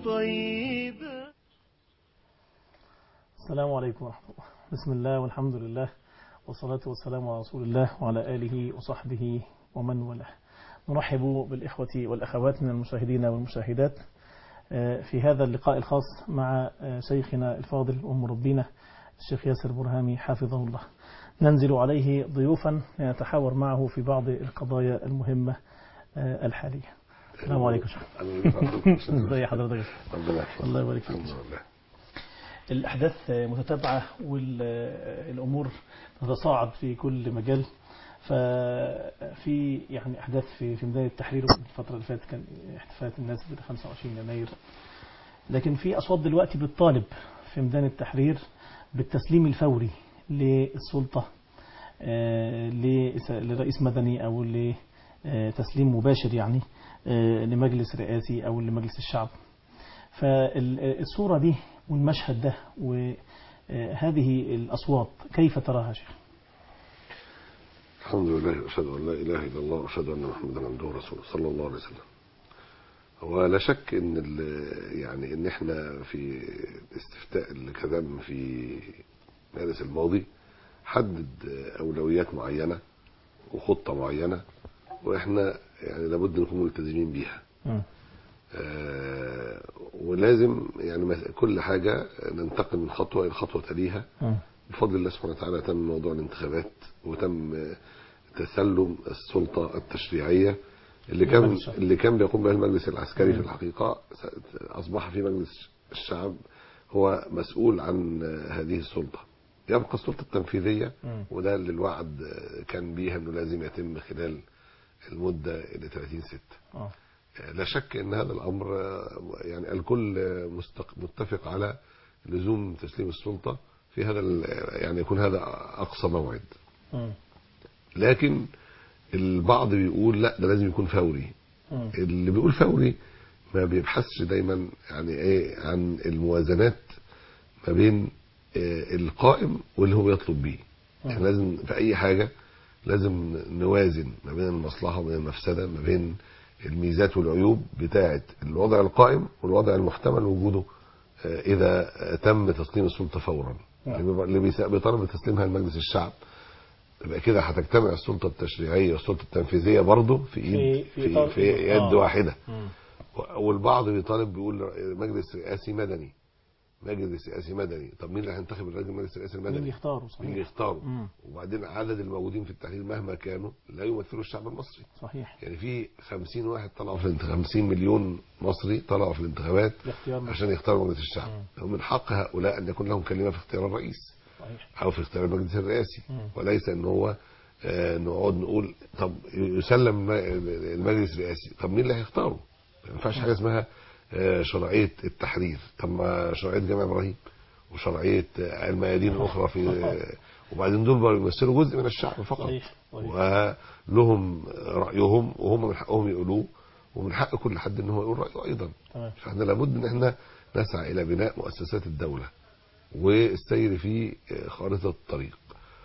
طيبة السلام عليكم ورحمة الله بسم الله والحمد لله والصلاة والسلام على رسول الله وعلى آله وصحبه ومن والاه نرحب بالإخوة والأخوات من المشاهدين والمشاهدات في هذا اللقاء الخاص مع شيخنا الفاضل ومربينا الشيخ ياسر برهامي حافظه الله ننزل عليه ضيوفا لنتحاور معه في بعض القضايا المهمة الحالية السلام عليكم شيخ ازي حضرتك ربنا يحفظك الله يبارك فيك الحمد لله الأحداث متتابعة والأمور تتصاعد في كل مجال ففي يعني أحداث في في ميدان التحرير الفترة اللي فاتت كان احتفالات الناس ب 25 يناير لكن في أصوات دلوقتي بتطالب في ميدان التحرير بالتسليم الفوري للسلطة آه، لس- لرئيس مدني أو لتسليم مباشر يعني آه، لمجلس رئاسي أو لمجلس الشعب فالصورة دي والمشهد ده وهذه الأصوات كيف تراها شيخ الحمد لله أشهد أن لا إله إلا الله وأشهد أن محمدا عبده ورسوله صلى الله عليه وسلم هو لا شك ان ال- يعني ان احنا في الاستفتاء اللي كتم في مارس الماضي حدد اولويات معينه وخطه معينه واحنا يعني لابد نكون ملتزمين بيها مم. آه، ولازم يعني مس- كل حاجه ننتقل من خطوه الى خطوه تليها مم. بفضل الله سبحانه وتعالى تم موضوع الانتخابات وتم آه، تسلم السلطه التشريعيه اللي كان لمجلس الشعب. اللي كان بيقوم بها المجلس العسكري في مم. الحقيقه س- اصبح في مجلس الشعب هو مسؤول عن آه، هذه السلطه يبقى السلطه التنفيذيه مم. وده اللي الوعد آه، كان بيها انه لازم يتم خلال المده الى 30 6 آه. لا شك ان هذا الامر آه، يعني الكل آه، مستق- متفق على لزوم تسليم السلطه في هذا ال- يعني يكون هذا اقصى موعد مم. لكن البعض بيقول لا ده لازم يكون فوري مم. اللي بيقول فوري ما بيبحثش دايما يعني ايه عن الموازنات ما بين آه، القائم واللي هو يطلب بيه يعني مم. لازم في اي حاجه لازم نوازن ما بين المصلحه وما بين المفسده ما بين الميزات والعيوب بتاعه الوضع القائم والوضع المحتمل وجوده آه، اذا آه، تم تسليم السلطه فورا نعم. اللي بيبقى- اللي بيس- بيطالب تسليمها لمجلس الشعب يبقى كده هتجتمع السلطه التشريعيه والسلطه التنفيذيه برضه في ايد في- في في, طرف- في يد آه. واحده مم. والبعض بيطالب بيقول مجلس رئاسي مدني مجلس رئاسي مدني طب مين اللي هينتخب الراجل المجلس الرئاسي مين المدني يختاروا مين اللي صحيح يختاره مم. وبعدين عدد الموجودين في التحرير مهما كانوا لا يمثلوا الشعب المصري صحيح يعني في 50 واحد طلعوا في الانتخابات 50 مليون مصري طلعوا في الانتخابات لاختيار عشان يختاروا مجلس الشعب مم. ومن حق هؤلاء ان يكون لهم كلمه في اختيار الرئيس صحيح او في اختيار المجلس الرئاسي مم. وليس ان هو آه، نقعد نقول طب يسلم المجلس الرئاسي طب مين اللي هيختاره؟ ما ينفعش حاجه اسمها آه، شرعيه التحرير طب ما شرعيه جامع ابراهيم وشرعيه آه، الميادين الاخرى في آه، وبعدين دول بقوا يمثلوا جزء من الشعب فقط صحيح صحيح ولهم رايهم وهم من حقهم يقولوه ومن حق كل حد ان هو يقول رايه ايضا تمام فاحنا لابد ان احنا نسعى الى بناء مؤسسات الدوله والسير في خارطه الطريق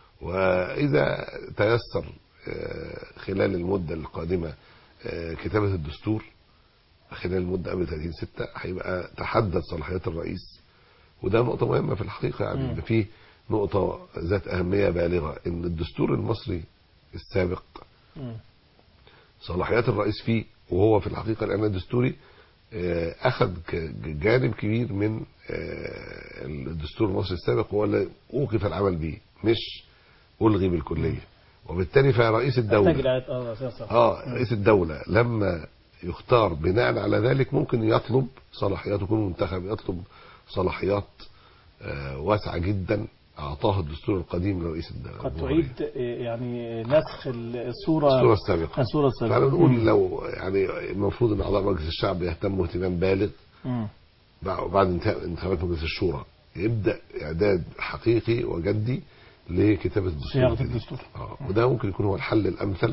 واذا تيسر آه، خلال المده القادمه آه، كتابه الدستور خلال المده قبل 30 6 هيبقى تحدد صلاحيات الرئيس وده نقطه مهمه في الحقيقه يعني مم. ان في نقطه ذات اهميه بالغه ان الدستور المصري السابق مم. صلاحيات الرئيس فيه وهو في الحقيقه الاعلان الدستوري آه، اخذ ك- جانب كبير من آه، الدستور المصري السابق هو اللي اوقف العمل به مش الغي بالكليه وبالتالي فرئيس تحتاج الدوله إلى اه أساسا. اه رئيس الدوله لما يختار بناء على ذلك ممكن يطلب صلاحيات يكون منتخب يطلب صلاحيات آه، واسعه جدا اعطاها الدستور القديم لرئيس الدوله قد تعيد آه، يعني نسخ الصورة الصوره السابقه الصورة السابقة فاحنا بنقول مم. لو يعني المفروض ان اعضاء مجلس الشعب يهتموا اهتمام بالغ مم. بع- بعد انتهاء انتخابات مجلس الشورى يبدا اعداد حقيقي وجدي لكتابه الدستور صياغة الجديد. الدستور. اه وده ممكن يكون هو الحل الامثل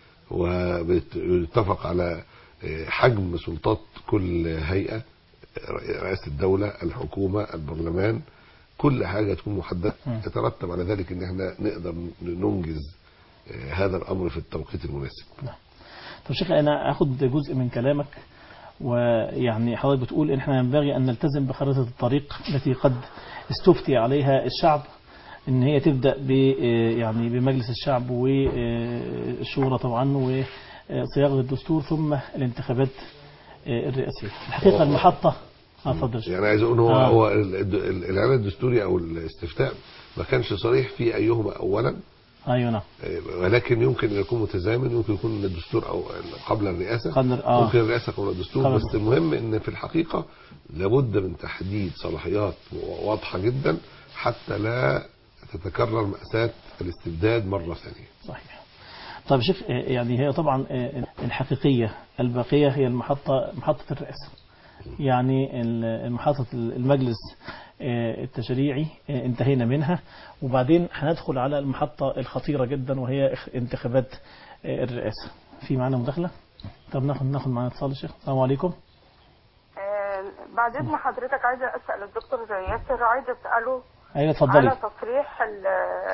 ويتفق على آه، حجم سلطات كل هيئه رئاسه الدوله الحكومه البرلمان كل حاجه تكون محدده مم. يترتب على ذلك ان احنا نقدر ننجز آه، هذا الامر في التوقيت المناسب طب شيخ أنا أخذ جزء من كلامك ويعني حضرتك بتقول إن احنا ينبغي أن نلتزم بخريطة الطريق التي قد استفتي عليها الشعب ان هي تبدا ب يعني بمجلس الشعب والشورى طبعا وصياغه الدستور ثم الانتخابات الرئاسيه الحقيقه المحطه اه اتفضل يا شيخ. يعني عايز اقول هو آه. هو ال- ال- الاعلان الدستوري او الاستفتاء ما كانش صريح في ايهما اولا ايوه نعم آه، ولكن يمكن ان يكون متزامن يمكن يكون الدستور او قبل الرئاسه قدر اه ممكن الرئاسه قبل الدستور قبل بس الدستور. المهم ان في الحقيقه لابد من تحديد صلاحيات واضحه جدا حتى لا تتكرر ماساه الاستبداد مره ثانيه صحيح طيب يا شيخ آه، يعني هي طبعا آه، الحقيقيه الباقيه هي المحطه محطه الرئاسه يعني ال- محطه المجلس آه، التشريعي آه، انتهينا منها وبعدين هندخل على المحطه الخطيره جدا وهي اخ- انتخابات آه، الرئاسه في معانا مداخله طب ناخد ناخد معانا اتصال يا شيخ السلام عليكم آه، بعد اذن حضرتك عايزه اسال الدكتور ياسر عايزه اساله ايوه على اتفضلي تصريح ال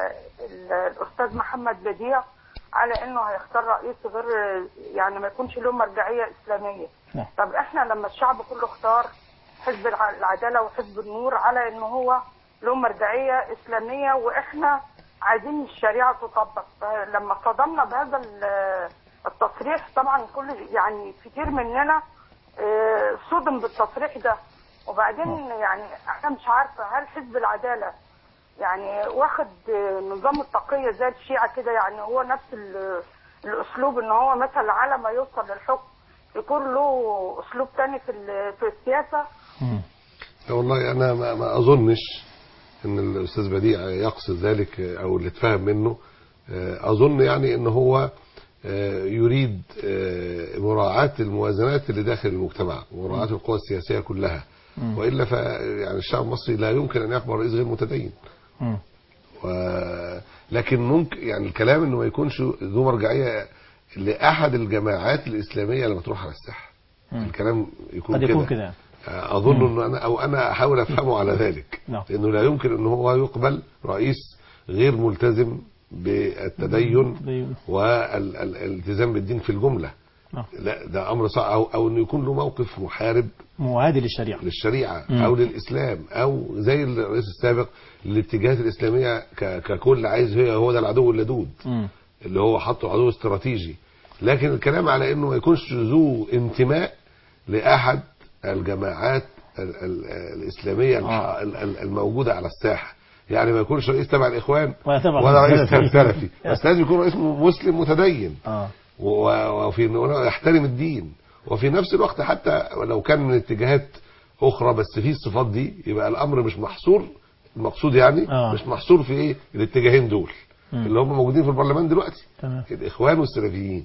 ال الاستاذ محمد بديع على انه هيختار رئيس غير يعني ما يكونش له مرجعيه اسلاميه نعم. طب احنا لما الشعب كله اختار حزب الع- العداله وحزب النور على انه هو له مرجعيه اسلاميه واحنا عايزين الشريعه تطبق فلما صدمنا بهذا ال- التصريح طبعا كل يعني كتير مننا آه، صدم بالتصريح ده وبعدين يعني انا مش عارفه هل حزب العداله يعني واخد آه، نظام التقيه زي الشيعه كده يعني هو نفس ال- الاسلوب ان هو مثلا على ما يوصل للحكم يكون له اسلوب تاني في ال- في السياسه مم. لا والله انا ما, ما اظنش ان الاستاذ بديع يقصد ذلك او اللي اتفهم منه آه، اظن يعني ان هو آه، يريد آه، مراعاة الموازنات اللي داخل المجتمع ومراعاة القوى السياسية كلها مم. وإلا ف يعني الشعب المصري لا يمكن أن يقبل رئيس غير متدين مم. و... لكن ممكن يعني الكلام انه ما يكونش ذو مرجعيه لاحد الجماعات الاسلاميه لما تروح على الساحه مم. الكلام يكون قد كده يكون كده يعني. اظن انه انا او انا احاول افهمه على ذلك نعم. لانه لا يمكن ان هو يقبل رئيس غير ملتزم بالتدين تدين. والالتزام بالدين في الجمله نعم. لا ده امر صعب او, أو انه يكون له موقف محارب معادي للشريعه للشريعه مم. او للاسلام او زي الرئيس السابق للاتجاهات الاسلاميه ك- ككل عايز هي هو ده العدو اللدود مم. اللي هو حطه عدو استراتيجي لكن الكلام على انه ما يكونش ذو انتماء لاحد الجماعات ال ال الاسلاميه الح- آه. ال- ال- الموجوده على الساحه يعني ما يكونش رئيس تبع الاخوان ولا تبع ولا رئيس السلفي. سلفي بس لازم يكون رئيس مسلم متدين اه و- وفي إنه يحترم الدين وفي نفس الوقت حتى لو كان من اتجاهات اخرى بس فيه الصفات دي يبقى الامر مش محصور المقصود يعني آه. مش محصور في ايه الاتجاهين دول مم. اللي هم موجودين في البرلمان دلوقتي تمام الاخوان والسلفيين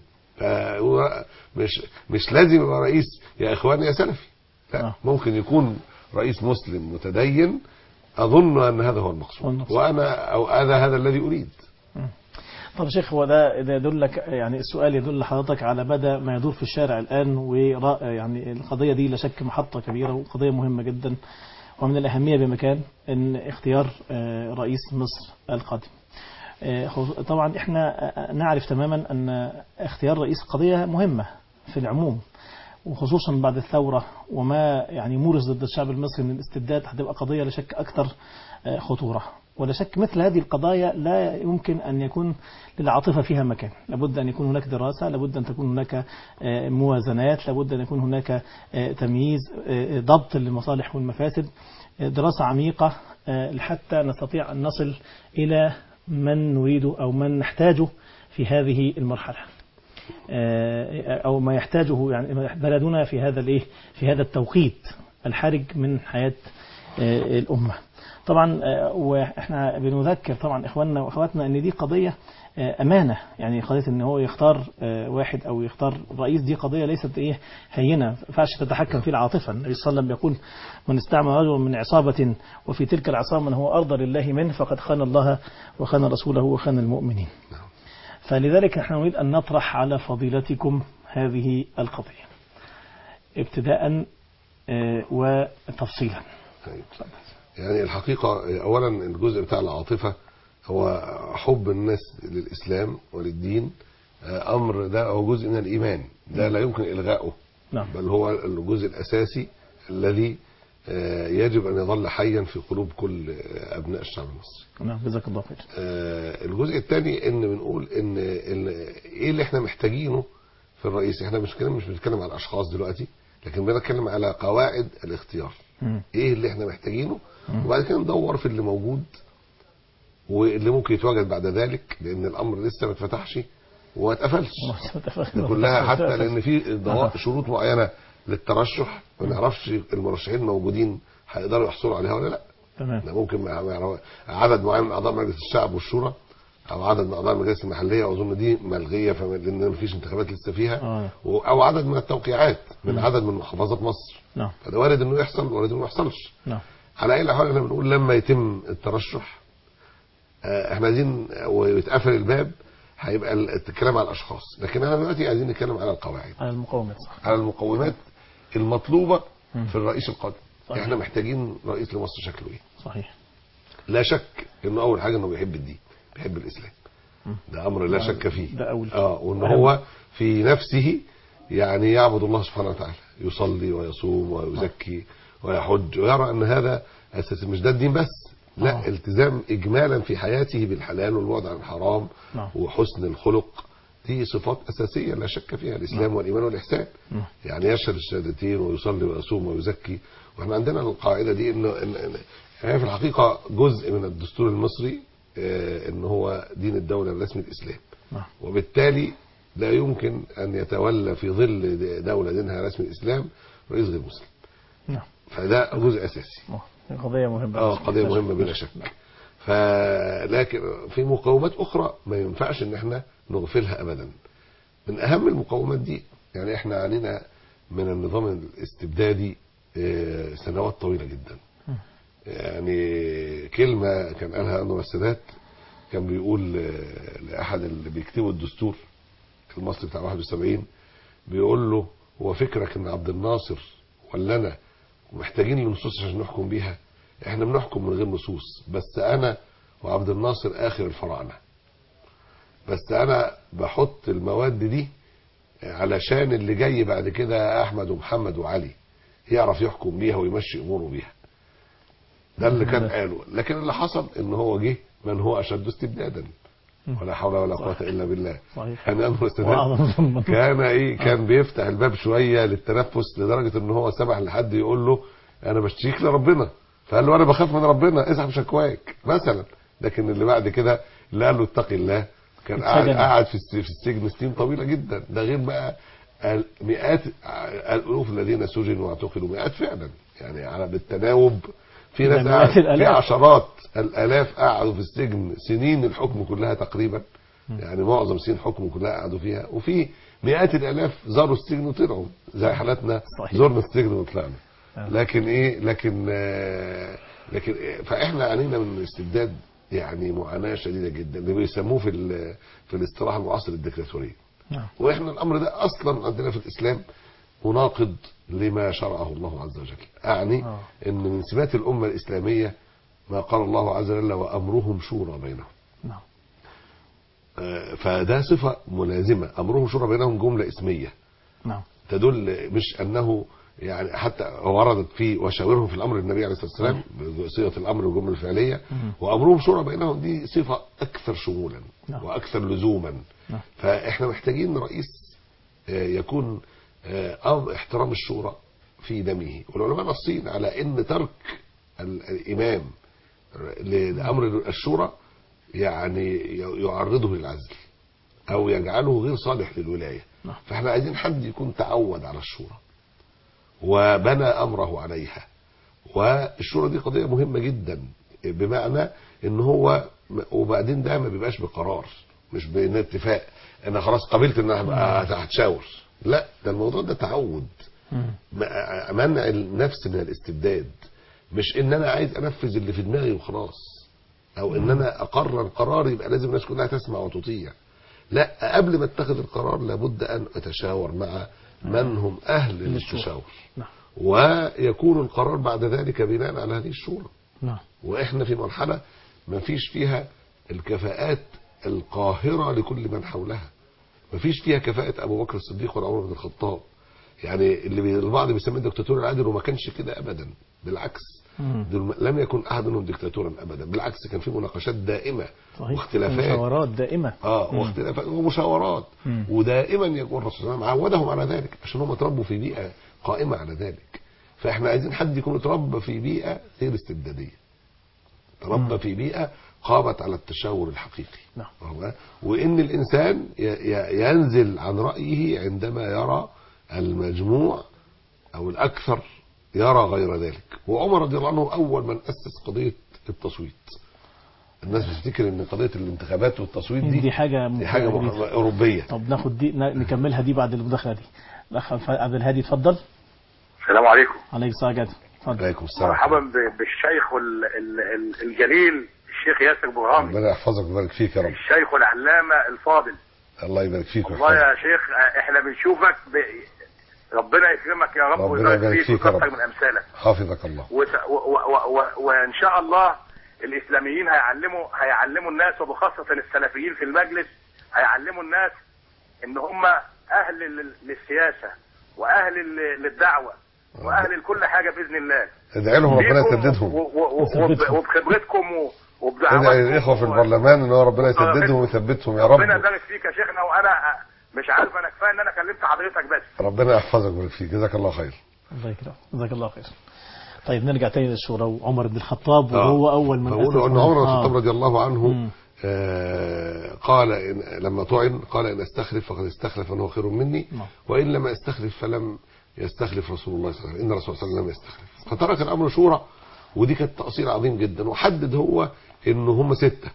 فهو مش مش لازم يبقى رئيس يا اخوان يا سلفي لا آه. ممكن يكون رئيس مسلم متدين اظن ان هذا هو هو المقصود المقصود. وانا او هذا هذا الذي اريد طب يا شيخ هو ده ده يدلك يعني السؤال يدل حضرتك على مدى ما يدور في الشارع الآن ورا يعني القضية دي لا شك محطة كبيرة وقضية مهمة جدا ومن الأهمية بمكان أن اختيار آه، رئيس مصر القادم آه، خص- طبعا احنا آه، نعرف تماما أن اختيار رئيس قضية مهمة في العموم وخصوصا بعد الثورة وما يعني مورس ضد الشعب المصري من الاستبداد هتبقى قضية لا شك أكثر آه، خطورة ولا شك مثل هذه القضايا لا يمكن أن يكون للعاطفة فيها مكان لابد أن يكون هناك دراسة لابد أن تكون هناك آه، موازنات لابد أن يكون هناك آه، تمييز آه، ضبط للمصالح والمفاسد آه، دراسة عميقة آه، حتى نستطيع أن نصل إلى من نريده أو من نحتاجه في هذه المرحلة آه، او ما يحتاجه يعني بلدنا في هذا الايه في هذا التوقيت الحرج من حياه آه، الامه طبعا آه، واحنا بنذكر طبعا اخواننا واخواتنا ان دي قضيه آه، امانه يعني قضيه ان هو يختار آه، واحد او يختار رئيس دي قضيه ليست ايه هينه ما ينفعش تتحكم في العاطفه النبي صلى الله عليه وسلم يقول من استعمل رجل من عصابه وفي تلك العصابه من هو ارضى لله منه فقد خان الله وخان رسوله وخان المؤمنين فلذلك نحن نريد أن نطرح على فضيلتكم هذه القضية ابتداء آه، وتفصيلا طيب. يعني الحقيقة أولا الجزء بتاع العاطفة هو حب الناس للإسلام وللدين آه، أمر ده هو جزء من الإيمان ده لا يمكن إلغائه نعم. بل هو الجزء الاساسي الذي آه، يجب ان يظل حيا في قلوب كل آه، ابناء الشعب المصري نعم جزاك الله خير آه، الجزء الثاني ان بنقول ان إن ايه اللي احنا محتاجينه في الرئيس احنا مش كلام مش بنتكلم على الاشخاص دلوقتي لكن بنتكلم على قواعد الاختيار مم. ايه اللي احنا محتاجينه وبعد كده ندور في اللي موجود واللي ممكن يتواجد بعد ذلك لان الامر لسه ما اتفتحش وما اتقفلش ده كلها حتى لان في ضوا- شروط معينه للترشح ما نعرفش المرشحين الموجودين هيقدروا يحصلوا عليها ولا لا تمام ده ممكن ما ما يعرف- عدد معين من اعضاء مجلس الشعب والشورى او عدد من اعضاء المجالس المحليه واظن دي ملغيه فما- لان ما فيش انتخابات لسه فيها آه. و- او عدد من التوقيعات من عدد من محافظات مصر نعم فده وارد انه يحصل وارد انه ما يحصلش نعم على اي حال احنا بنقول لما يتم الترشح آه، احنا عايزين ويتقفل الباب هيبقى ال- الكلام على الاشخاص لكن احنا دلوقتي عايزين نتكلم على القواعد على المقاومات صح على المقومات المطلوبه مم. في الرئيس القادم صحيح. احنا محتاجين رئيس لمصر شكله ايه صحيح لا شك انه اول حاجه انه بيحب الدين بيحب الاسلام ده امر لا شك فيه ده أول. اه وان أهم. هو في نفسه يعني يعبد الله سبحانه وتعالى يصلي ويصوم ويزكي ويحج ويرى ان هذا اساس مش ده الدين بس لا آه. التزام اجمالا في حياته بالحلال والبعد عن الحرام نعم. وحسن الخلق دي صفات اساسيه لا شك فيها الاسلام والايمان والاحسان نعم. يعني يشهد الشهادتين ويصلي ويصوم ويزكي واحنا عندنا القاعده دي انه إن إن هي في الحقيقه جزء من الدستور المصري آه، ان هو دين الدوله الرسمي الاسلام نعم وبالتالي لا يمكن ان يتولى في ظل دوله دينها رسمي الاسلام رئيس غير مسلم نعم فده جزء اساسي آه، قضية مهمة اه قضيه مهمه بلا شك فلكن في مقومات اخرى ما ينفعش ان احنا نغفلها ابدا من اهم المقومات دي يعني احنا علينا من النظام الاستبدادي آه، سنوات طويله جدا يعني كلمه كان قالها انور السادات كان بيقول آه، لاحد اللي بيكتبوا الدستور المصري بتاع 71 بيقول له هو فكرك ان عبد الناصر ولا انا محتاجين لنصوص عشان نحكم بيها احنا بنحكم من غير نصوص بس انا وعبد الناصر اخر الفراعنه بس انا بحط المواد دي علشان اللي جاي بعد كده احمد ومحمد وعلي يعرف يحكم بيها ويمشي اموره بيها ده اللي كان قاله لكن اللي حصل ان هو جه من هو اشد استبدادا ولا حول ولا قوه الا بالله صحيح. كان انور السادات وأعظم ظلما. كان ايه كان بيفتح الباب شويه للتنفس لدرجه ان هو سمح لحد يقول له انا بشتكيك لربنا فقال له انا بخاف من ربنا اسحب شكواك مثلا لكن اللي بعد كده اللي قال له اتق الله كان قاعد اتسجن. قاعد في الس- في السجن سنين طويله جدا ده غير بقى المئات الالوف الذين سجنوا واعتقلوا مئات فعلا يعني على بالتناوب في ده ناس مئات قاعد في الآلاف. عشرات الالاف قعدوا في السجن سنين الحكم كلها تقريبا يعني معظم سنين الحكم كلها قعدوا فيها وفي مئات الالاف زاروا السجن وطلعوا زي حالاتنا صحيح. زرنا السجن وطلعنا آه. لكن ايه لكن آه لكن إيه فاحنا علينا من الاستبداد يعني معاناه شديده جدا اللي بيسموه في ال- في الاصطلاح المعاصر الديكتاتوريه نعم واحنا الامر ده اصلا عندنا في الاسلام مناقض لما شرعه الله عز وجل اعني آه. ان من سمات الامه الاسلاميه ما قال الله عز وجل وامرهم شورى بينهم نعم آه، فده صفه ملازمه امرهم شورى بينهم جمله اسميه نعم تدل مش انه يعني حتى وردت في وشاورهم في الامر النبي عليه الصلاه والسلام بصيغه الامر والجمله الفعليه مم. وامرهم شورى بينهم دي صفه اكثر شمولا نعم. واكثر لزوما نعم. فاحنا محتاجين رئيس آه، يكون آه، أم احترام الشورى في دمه والعلماء نصين على ان ترك ال- الامام لامر الشورى يعني يعرضه للعزل او يجعله غير صالح للولايه نعم. فاحنا عايزين حد يكون تعود على الشورى وبنى امره عليها والشورى دي قضيه مهمه جدا بمعنى ان هو وبعدين ده ما بيبقاش بقرار مش بان اتفاق انا خلاص قبلت ان انا هبقى هتشاور لا ده الموضوع ده تعود مم. م- منع النفس من الاستبداد مش ان انا عايز انفذ اللي في دماغي وخلاص او ان انا اقرر قرار يبقى لازم الناس كلها تسمع وتطيع لا قبل ما اتخذ القرار لابد ان اتشاور مع من هم اهل للتشاور نعم ويكون القرار بعد ذلك بناء على هذه الشورى نعم واحنا في مرحله ما فيش فيها الكفاءات القاهره لكل من حولها ما فيش فيها كفاءه ابو بكر الصديق ولا عمر بن الخطاب يعني اللي بي- البعض بيسميه الدكتاتور العادل وما كانش كده ابدا بالعكس مم. دول لم يكن احد منهم دكتاتورا ابدا بالعكس كان في مناقشات دائمه صحيح واختلافات مشاورات دائمة اه مم. واختلافات ومشاورات مم. ودائما يكون الرسول صلى الله عليه وسلم عودهم على ذلك عشان هم اتربوا في بيئه قائمه على ذلك فاحنا عايزين حد يكون اتربى في بيئه غير استبداديه تربى في بيئه قامت على التشاور الحقيقي نعم. وهو- وان الانسان ي- ي- ينزل عن رايه عندما يرى المجموع او الاكثر يرى غير ذلك وعمر رضي الله عنه اول من اسس قضيه التصويت الناس بتفتكر ان قضيه الانتخابات والتصويت دي دي حاجة دي حاجه جديدة. مح- اوروبيه طب ناخد دي ن- نكملها دي بعد المداخلة دي الأخ عبد الهادي اتفضل السلام عليكم عليك السلام عليكم اتفضل عليكم السلام مرحبا ب- بالشيخ وال- ال- ال- الجليل الشيخ ياسر برهامي ربنا يحفظك ويبارك فيك يا رب الشيخ العلامة الفاضل الله يبارك فيك والله ويحفظك يا شيخ احنا بنشوفك ب... ربنا يكرمك يا رب ربنا ويبارك يبارك فيك فيك يا ويكثر رب. من امثالك حافظك الله وس... و... و... و... و... وان شاء الله الاسلاميين هيعلموا هيعلموا الناس وبخاصة السلفيين في المجلس هيعلموا الناس ان هم اهل لل- للسياسة واهل لل- للدعوة واهل لكل حاجة باذن الله ادعي لهم ربنا بيكم يسددهم و- و- و- يثبتهم. وبخبرتكم و- ادعي وبدعواتكم للاخوه في و- البرلمان ان هو ربنا يسددهم ويثبتهم يا رب ربنا يبارك فيك يا شيخنا وانا مش عارف انا كفايه ان انا كلمت حضرتك بس ربنا يحفظك ويبارك فيك جزاك الله خير الله يكرمك جزاك الله خير طيب نرجع تاني للشورى وعمر بن الخطاب آه. وهو أول من بقول أسس ان عمر بن آه. الخطاب رضي الله عنه مم. آه، قال إن لما طعن قال ان استخلف فقد استخلف من هو خير مني نعم. وان لم استخلف فلم يستخلف رسول الله صلى الله عليه وسلم ان الرسول صلى الله عليه وسلم لم يستخلف فترك الامر شورى ودي كانت تقصير عظيم جدا وحدد هو ان هم سته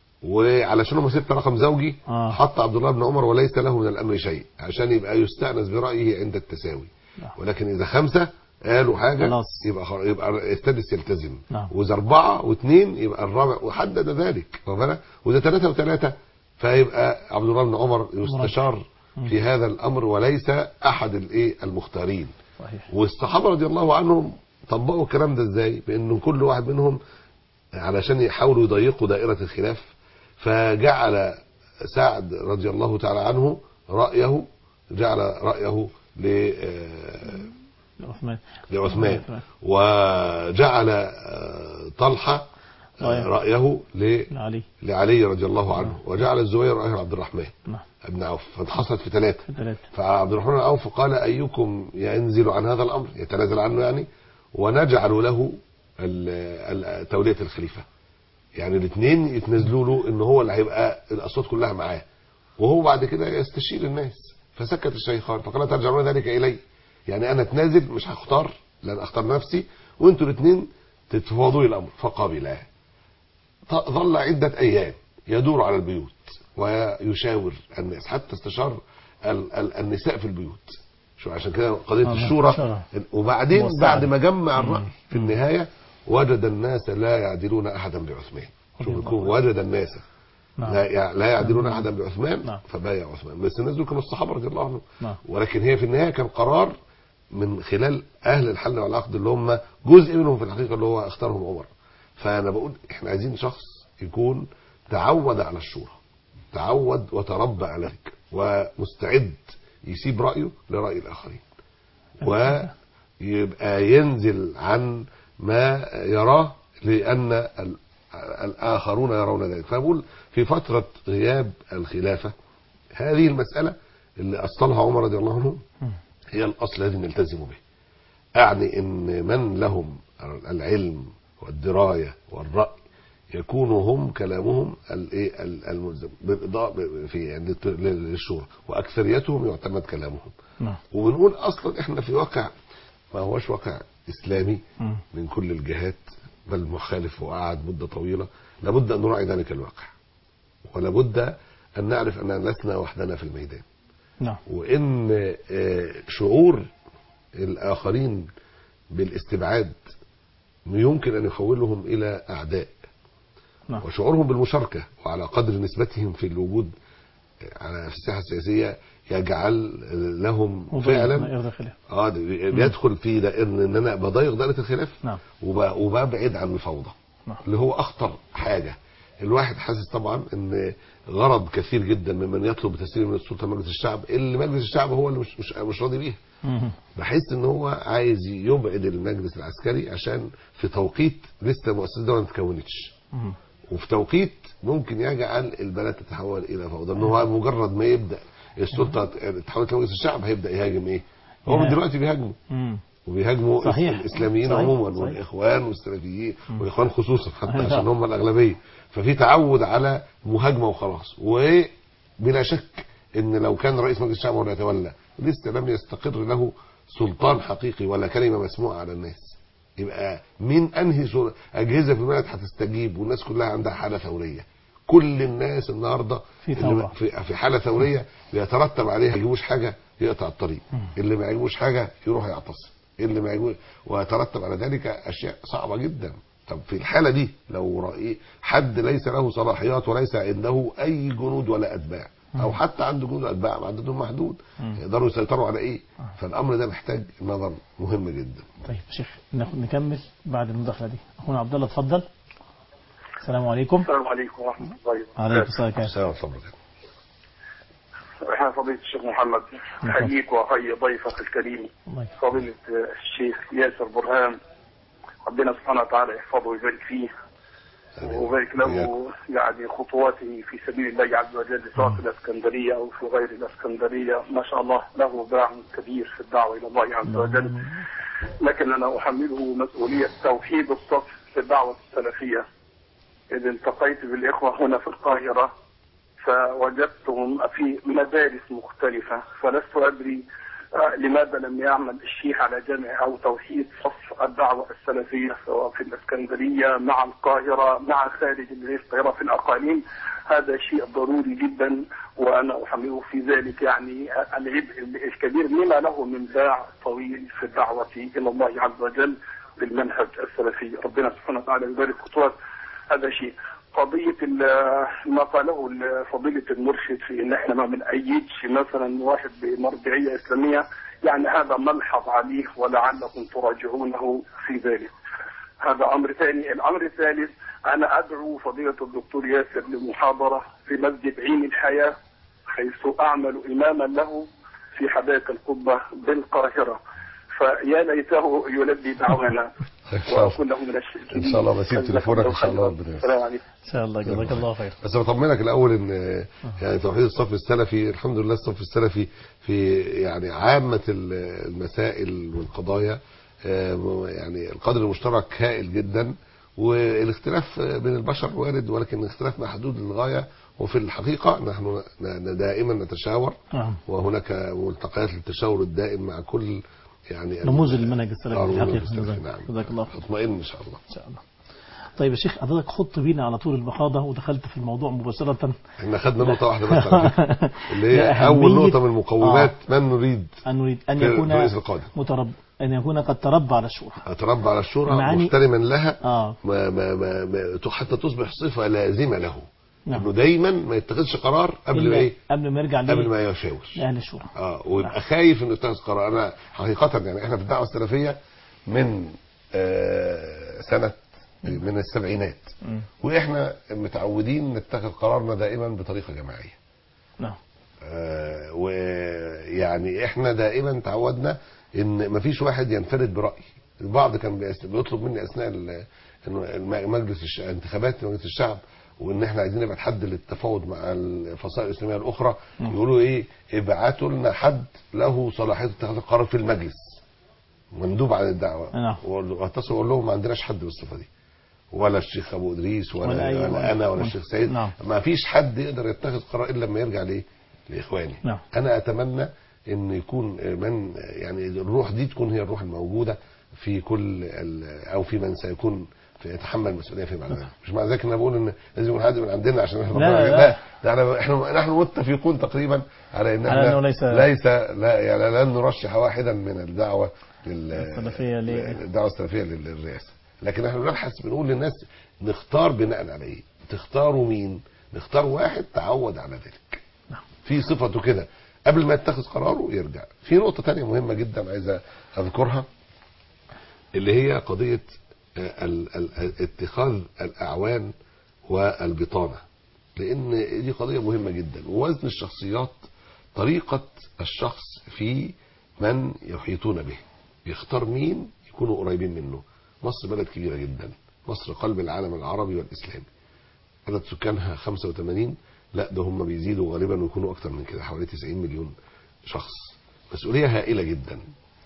وعلشان هم سته رقم زوجي آه. حط عبد الله بن عمر وليس له من الامر شيء عشان يبقى يستانس برايه عند التساوي نعم. ولكن اذا خمسه قالوا حاجه خلاص. يبقى خلاص يبقى السادس يلتزم نعم. واذا اربعه واثنين يبقى الرابع وحدد ذلك واخد بالك؟ واذا ثلاثه وثلاثه فيبقى عبد الله بن عمر يستشار في هذا الامر وليس احد الايه المختارين صحيح والصحابه رضي الله عنهم طبقوا الكلام ده ازاي بان كل واحد منهم علشان يحاولوا يضيقوا دائره الخلاف فجعل سعد رضي الله تعالى عنه رايه جعل رايه ل آه، عثمان لعثمان وجعل آه، طلحة آه، رأيه. رأيه ل- علي لعلي رضي الله عنه وجعل الزبير رأيه لعبد الرحمن نعم بن عوف فانحصرت في ثلاثة ثلاثة فعبد الرحمن بن عوف قال أيكم ينزل عن هذا الأمر يتنازل عنه يعني ونجعل له ال- ال- تولية الخليفة يعني الاثنين يتنازلوا له ان هو اللي هيبقى الاصوات كلها معاه وهو بعد كده يستشير الناس فسكت الشيخان فقال ترجعون ذلك الي يعني انا اتنازل مش هختار لان اختار نفسي وانتوا الاثنين تتفاوضوا لي الامر فقبلا ط- ظل عدة ايام يدور على البيوت ويشاور الناس حتى استشار ال- ال- النساء في البيوت شو عشان كده قضية آه، الشورى شورى. وبعدين موسعة. بعد ما جمع الرأي في النهاية وجد الناس لا يعدلون احدا بعثمان شوف رضي يكون الله وجد الناس نعم لا يع- لا يعدلون احدا بعثمان نعم. فبايع عثمان بس الناس دول كانوا الصحابه رضي الله عنهم نعم. ولكن هي في النهايه كان قرار من خلال اهل الحل والعقد اللي هم جزء منهم في الحقيقه اللي هو اختارهم عمر فانا بقول احنا عايزين شخص يكون تعود على الشورى تعود وتربى على ذلك ومستعد يسيب رايه لراي الاخرين ويبقى ينزل عن ما يراه لأن ال- الآخرون يرون ذلك فأقول في فترة غياب الخلافة هذه المسألة اللي أصلها عمر رضي الله عنه هي الأصل الذي نلتزم به أعني أن من لهم العلم والدراية والرأي يكونوا هم كلامهم الايه ال- الملزم بالإضاءة في عند الت- للشورى واكثريتهم يعتمد كلامهم نعم وبنقول اصلا احنا في واقع ما هوش واقع اسلامي مم. من كل الجهات بل مخالف وقعد مده طويله لابد ان نراعي ذلك الواقع ولابد ان نعرف اننا لسنا وحدنا في الميدان نعم وان آه، شعور الاخرين بالاستبعاد يمكن ان يحولهم الى اعداء نعم وشعورهم بالمشاركه وعلى قدر نسبتهم في الوجود على الساحه السياسيه يجعل لهم وضيع ما فعلا يرضى خلاف اه ده بيدخل في دائره ان انا بضيق دائره الخلاف نعم وب- وببعد عن الفوضى نعم. اللي هو اخطر حاجه الواحد حاسس طبعا ان غرض كثير جدا ممن يطلب تسليم من السلطه مجلس الشعب اللي مجلس الشعب هو اللي مش مش, مش راضي بيها مم. بحس ان هو عايز يبعد المجلس العسكري عشان في توقيت لسه مؤسسه الدوله ما اتكونتش مم. وفي توقيت ممكن يجعل البلد تتحول الى فوضى ان هو مجرد ما يبدا السلطه تحول لمجلس الشعب هيبدا يهاجم ايه؟ هو من يهاجم. دلوقتي بيهاجموا مم. وبيهاجموا صحيح. الاسلاميين صحيح. عموما صحيح. والاخوان والسلفيين والاخوان خصوصا حتى أيوة. عشان هم الاغلبيه ففي تعود على مهاجمه وخلاص وبلا شك ان لو كان رئيس مجلس الشعب هو اللي يتولى لسه لم يستقر له سلطان حقيقي ولا كلمه مسموعه على الناس يبقى من انهي سل- اجهزه في البلد هتستجيب والناس كلها عندها حاله ثوريه كل الناس النهارده في اللي ثورة. في في حاله ثوريه بيترتب عليها يجيبوش حاجه يقطع الطريق اللي ما يجيبوش حاجه يروح يعتصم اللي ما يجيبوش ويترتب على ذلك اشياء صعبه جدا طب في الحاله دي لو رأي حد ليس له صلاحيات وليس عنده اي جنود ولا اتباع او حتى عنده جنود واتباع عددهم محدود يقدروا يسيطروا على ايه فالامر ده محتاج نظر مهم جدا طيب يا شيخ ناخد نكمل بعد المداخله دي اخونا عبد الله اتفضل السلام عليكم السلام عليكم ورحمة الله عليكم وبركاته السلام عليكم. السلام اتفضل احنا فضيلة الشيخ محمد حييك وحيي ضيفك الكريم الله يكرمك. فضيلة الشيخ ياسر برهان ربنا سبحانه وتعالى يحفظه ويبارك فيه ويبارك له يعني خطواته في سبيل الله عز وجل سواء في الاسكندريه او في غير الاسكندريه ما شاء الله له باع كبير في الدعوه الى الله عز وجل لكن انا احمله مسؤوليه توحيد الصف في الدعوه السلفيه اذ التقيت بالاخوه هنا في القاهره فوجدتهم في مدارس مختلفه فلست ادري آه، لماذا لم يعمل الشيخ على جمع او توحيد صف الدعوه السلفيه سواء في الاسكندريه مع القاهره مع خارج القاهره في الاقاليم هذا شيء ضروري جدا وانا احمله في ذلك يعني العبء الكبير لما له من باع طويل في الدعوه الى الله عز وجل بالمنهج السلفي ربنا سبحانه وتعالى يبارك خطوات هذا شيء قضية ال- ما قاله ال- فضيلة المرشد في ان احنا ما بنأيدش مثلا واحد بمرجعية اسلامية يعني هذا ملحظ عليه ولعلكم تراجعونه في ذلك هذا امر ثاني الامر الثالث انا ادعو فضيلة الدكتور ياسر لمحاضرة في مسجد عين الحياة حيث اعمل اماما له في حدائق القبة بالقاهرة فيا ليته يلبي دعوانا إن شاء الله. واكون له من الشاكرين إن شاء الله بسيب تليفونك إن شاء الله ربنا ييسر. السلام عليكم ان شاء الله جزاك الله خير بس بطمنك الاول ان يعني توحيد الصف السلفي الحمد لله الصف السلفي في يعني عامه ال- المسائل والقضايا آه، يعني القدر المشترك هائل جدا والاختلاف بين البشر وارد ولكن الاختلاف محدود للغايه وفي الحقيقه نحن ن- دائما نتشاور نعم وهناك ملتقيات للتشاور الدائم مع كل يعني رموز المنهج السلفي آه، في رموز الحقيقة. السلفي، نعم جزاك الله خير اطمئن ان شاء الله ان شاء الله طيب يا شيخ حضرتك خضت بينا على طول المخاضة ودخلت في الموضوع مباشرة احنا خدنا نقطه واحده بس على فكرة، اللي هي لا، اول أهمية- نقطه من مقومات من نريد أن نريد أن في يكون الرئيس القادم مترب أن يكون قد تربى على الشورى اتربى على الشورى معاني- محترما لها آه ما ما ما ما حتى تصبح صفه لازمه له نعم انه دايما ما يتخذش قرار قبل ما إلا ايه قبل ما يرجع قبل ليه ما يشاور لأهل الشورى اه ويبقى خايف انه يتخذ قرار انا حقيقه يعني احنا في الدعوه السلفيه من آه سنه من السبعينات مم. واحنا متعودين نتخذ قرارنا دائما بطريقه جماعيه نعم آه، ويعني احنا دائما تعودنا ان مفيش واحد ينفرد براي البعض كان بيس- بيطلب مني اثناء ال- إنه الم- مجلس الش- انتخابات مجلس الشعب وان احنا عايزين نبعت حد للتفاوض مع الفصائل الاسلاميه الاخرى يقولوا ايه ابعتوا لنا حد له صلاحيه اتخاذ القرار في المجلس مندوب عن الدعوه نعم. واتصل اقول لهم ما عندناش حد بالصفه دي ولا الشيخ ابو ادريس ولا, ولا أي ولا, ولا- انا ولا الشيخ سيد نعم. ما فيش حد يقدر يتخذ قرار الا لما يرجع ليه لاخواني نعم. انا اتمنى ان يكون من يعني الروح دي تكون هي الروح الموجوده في كل ال- او في من سيكون في يتحمل المسؤوليه في معنى ذلك مش معنى ذلك ان انا بقول ان لازم يكون حد من عندنا عشان احنا لا، ربنا- لا. ده احنا احنا نحن متفقون تقريبا على ان على احنا أنه ليس- ليس لا يعني لن نرشح واحدا من الدعوه لل السلفية ل- الدعوه السلفيه لل- للرئاسه لكن احنا بنبحث بنقول للناس نختار بناء على ايه تختاروا مين نختار واحد تعود على ذلك في صفته كده قبل ما يتخذ قراره يرجع في نقطه تانية مهمه جدا عايز اذكرها اللي هي قضيه آه، ال- ال- اتخاذ الاعوان والبطانه لان دي قضيه مهمه جدا ووزن الشخصيات طريقه الشخص في من يحيطون به بيختار مين يكونوا قريبين منه مصر بلد كبيرة جدا مصر قلب العالم العربي والإسلامي عدد سكانها 85 لا ده هم بيزيدوا غالبا ويكونوا أكتر من كده حوالي 90 مليون شخص مسؤولية هائلة جدا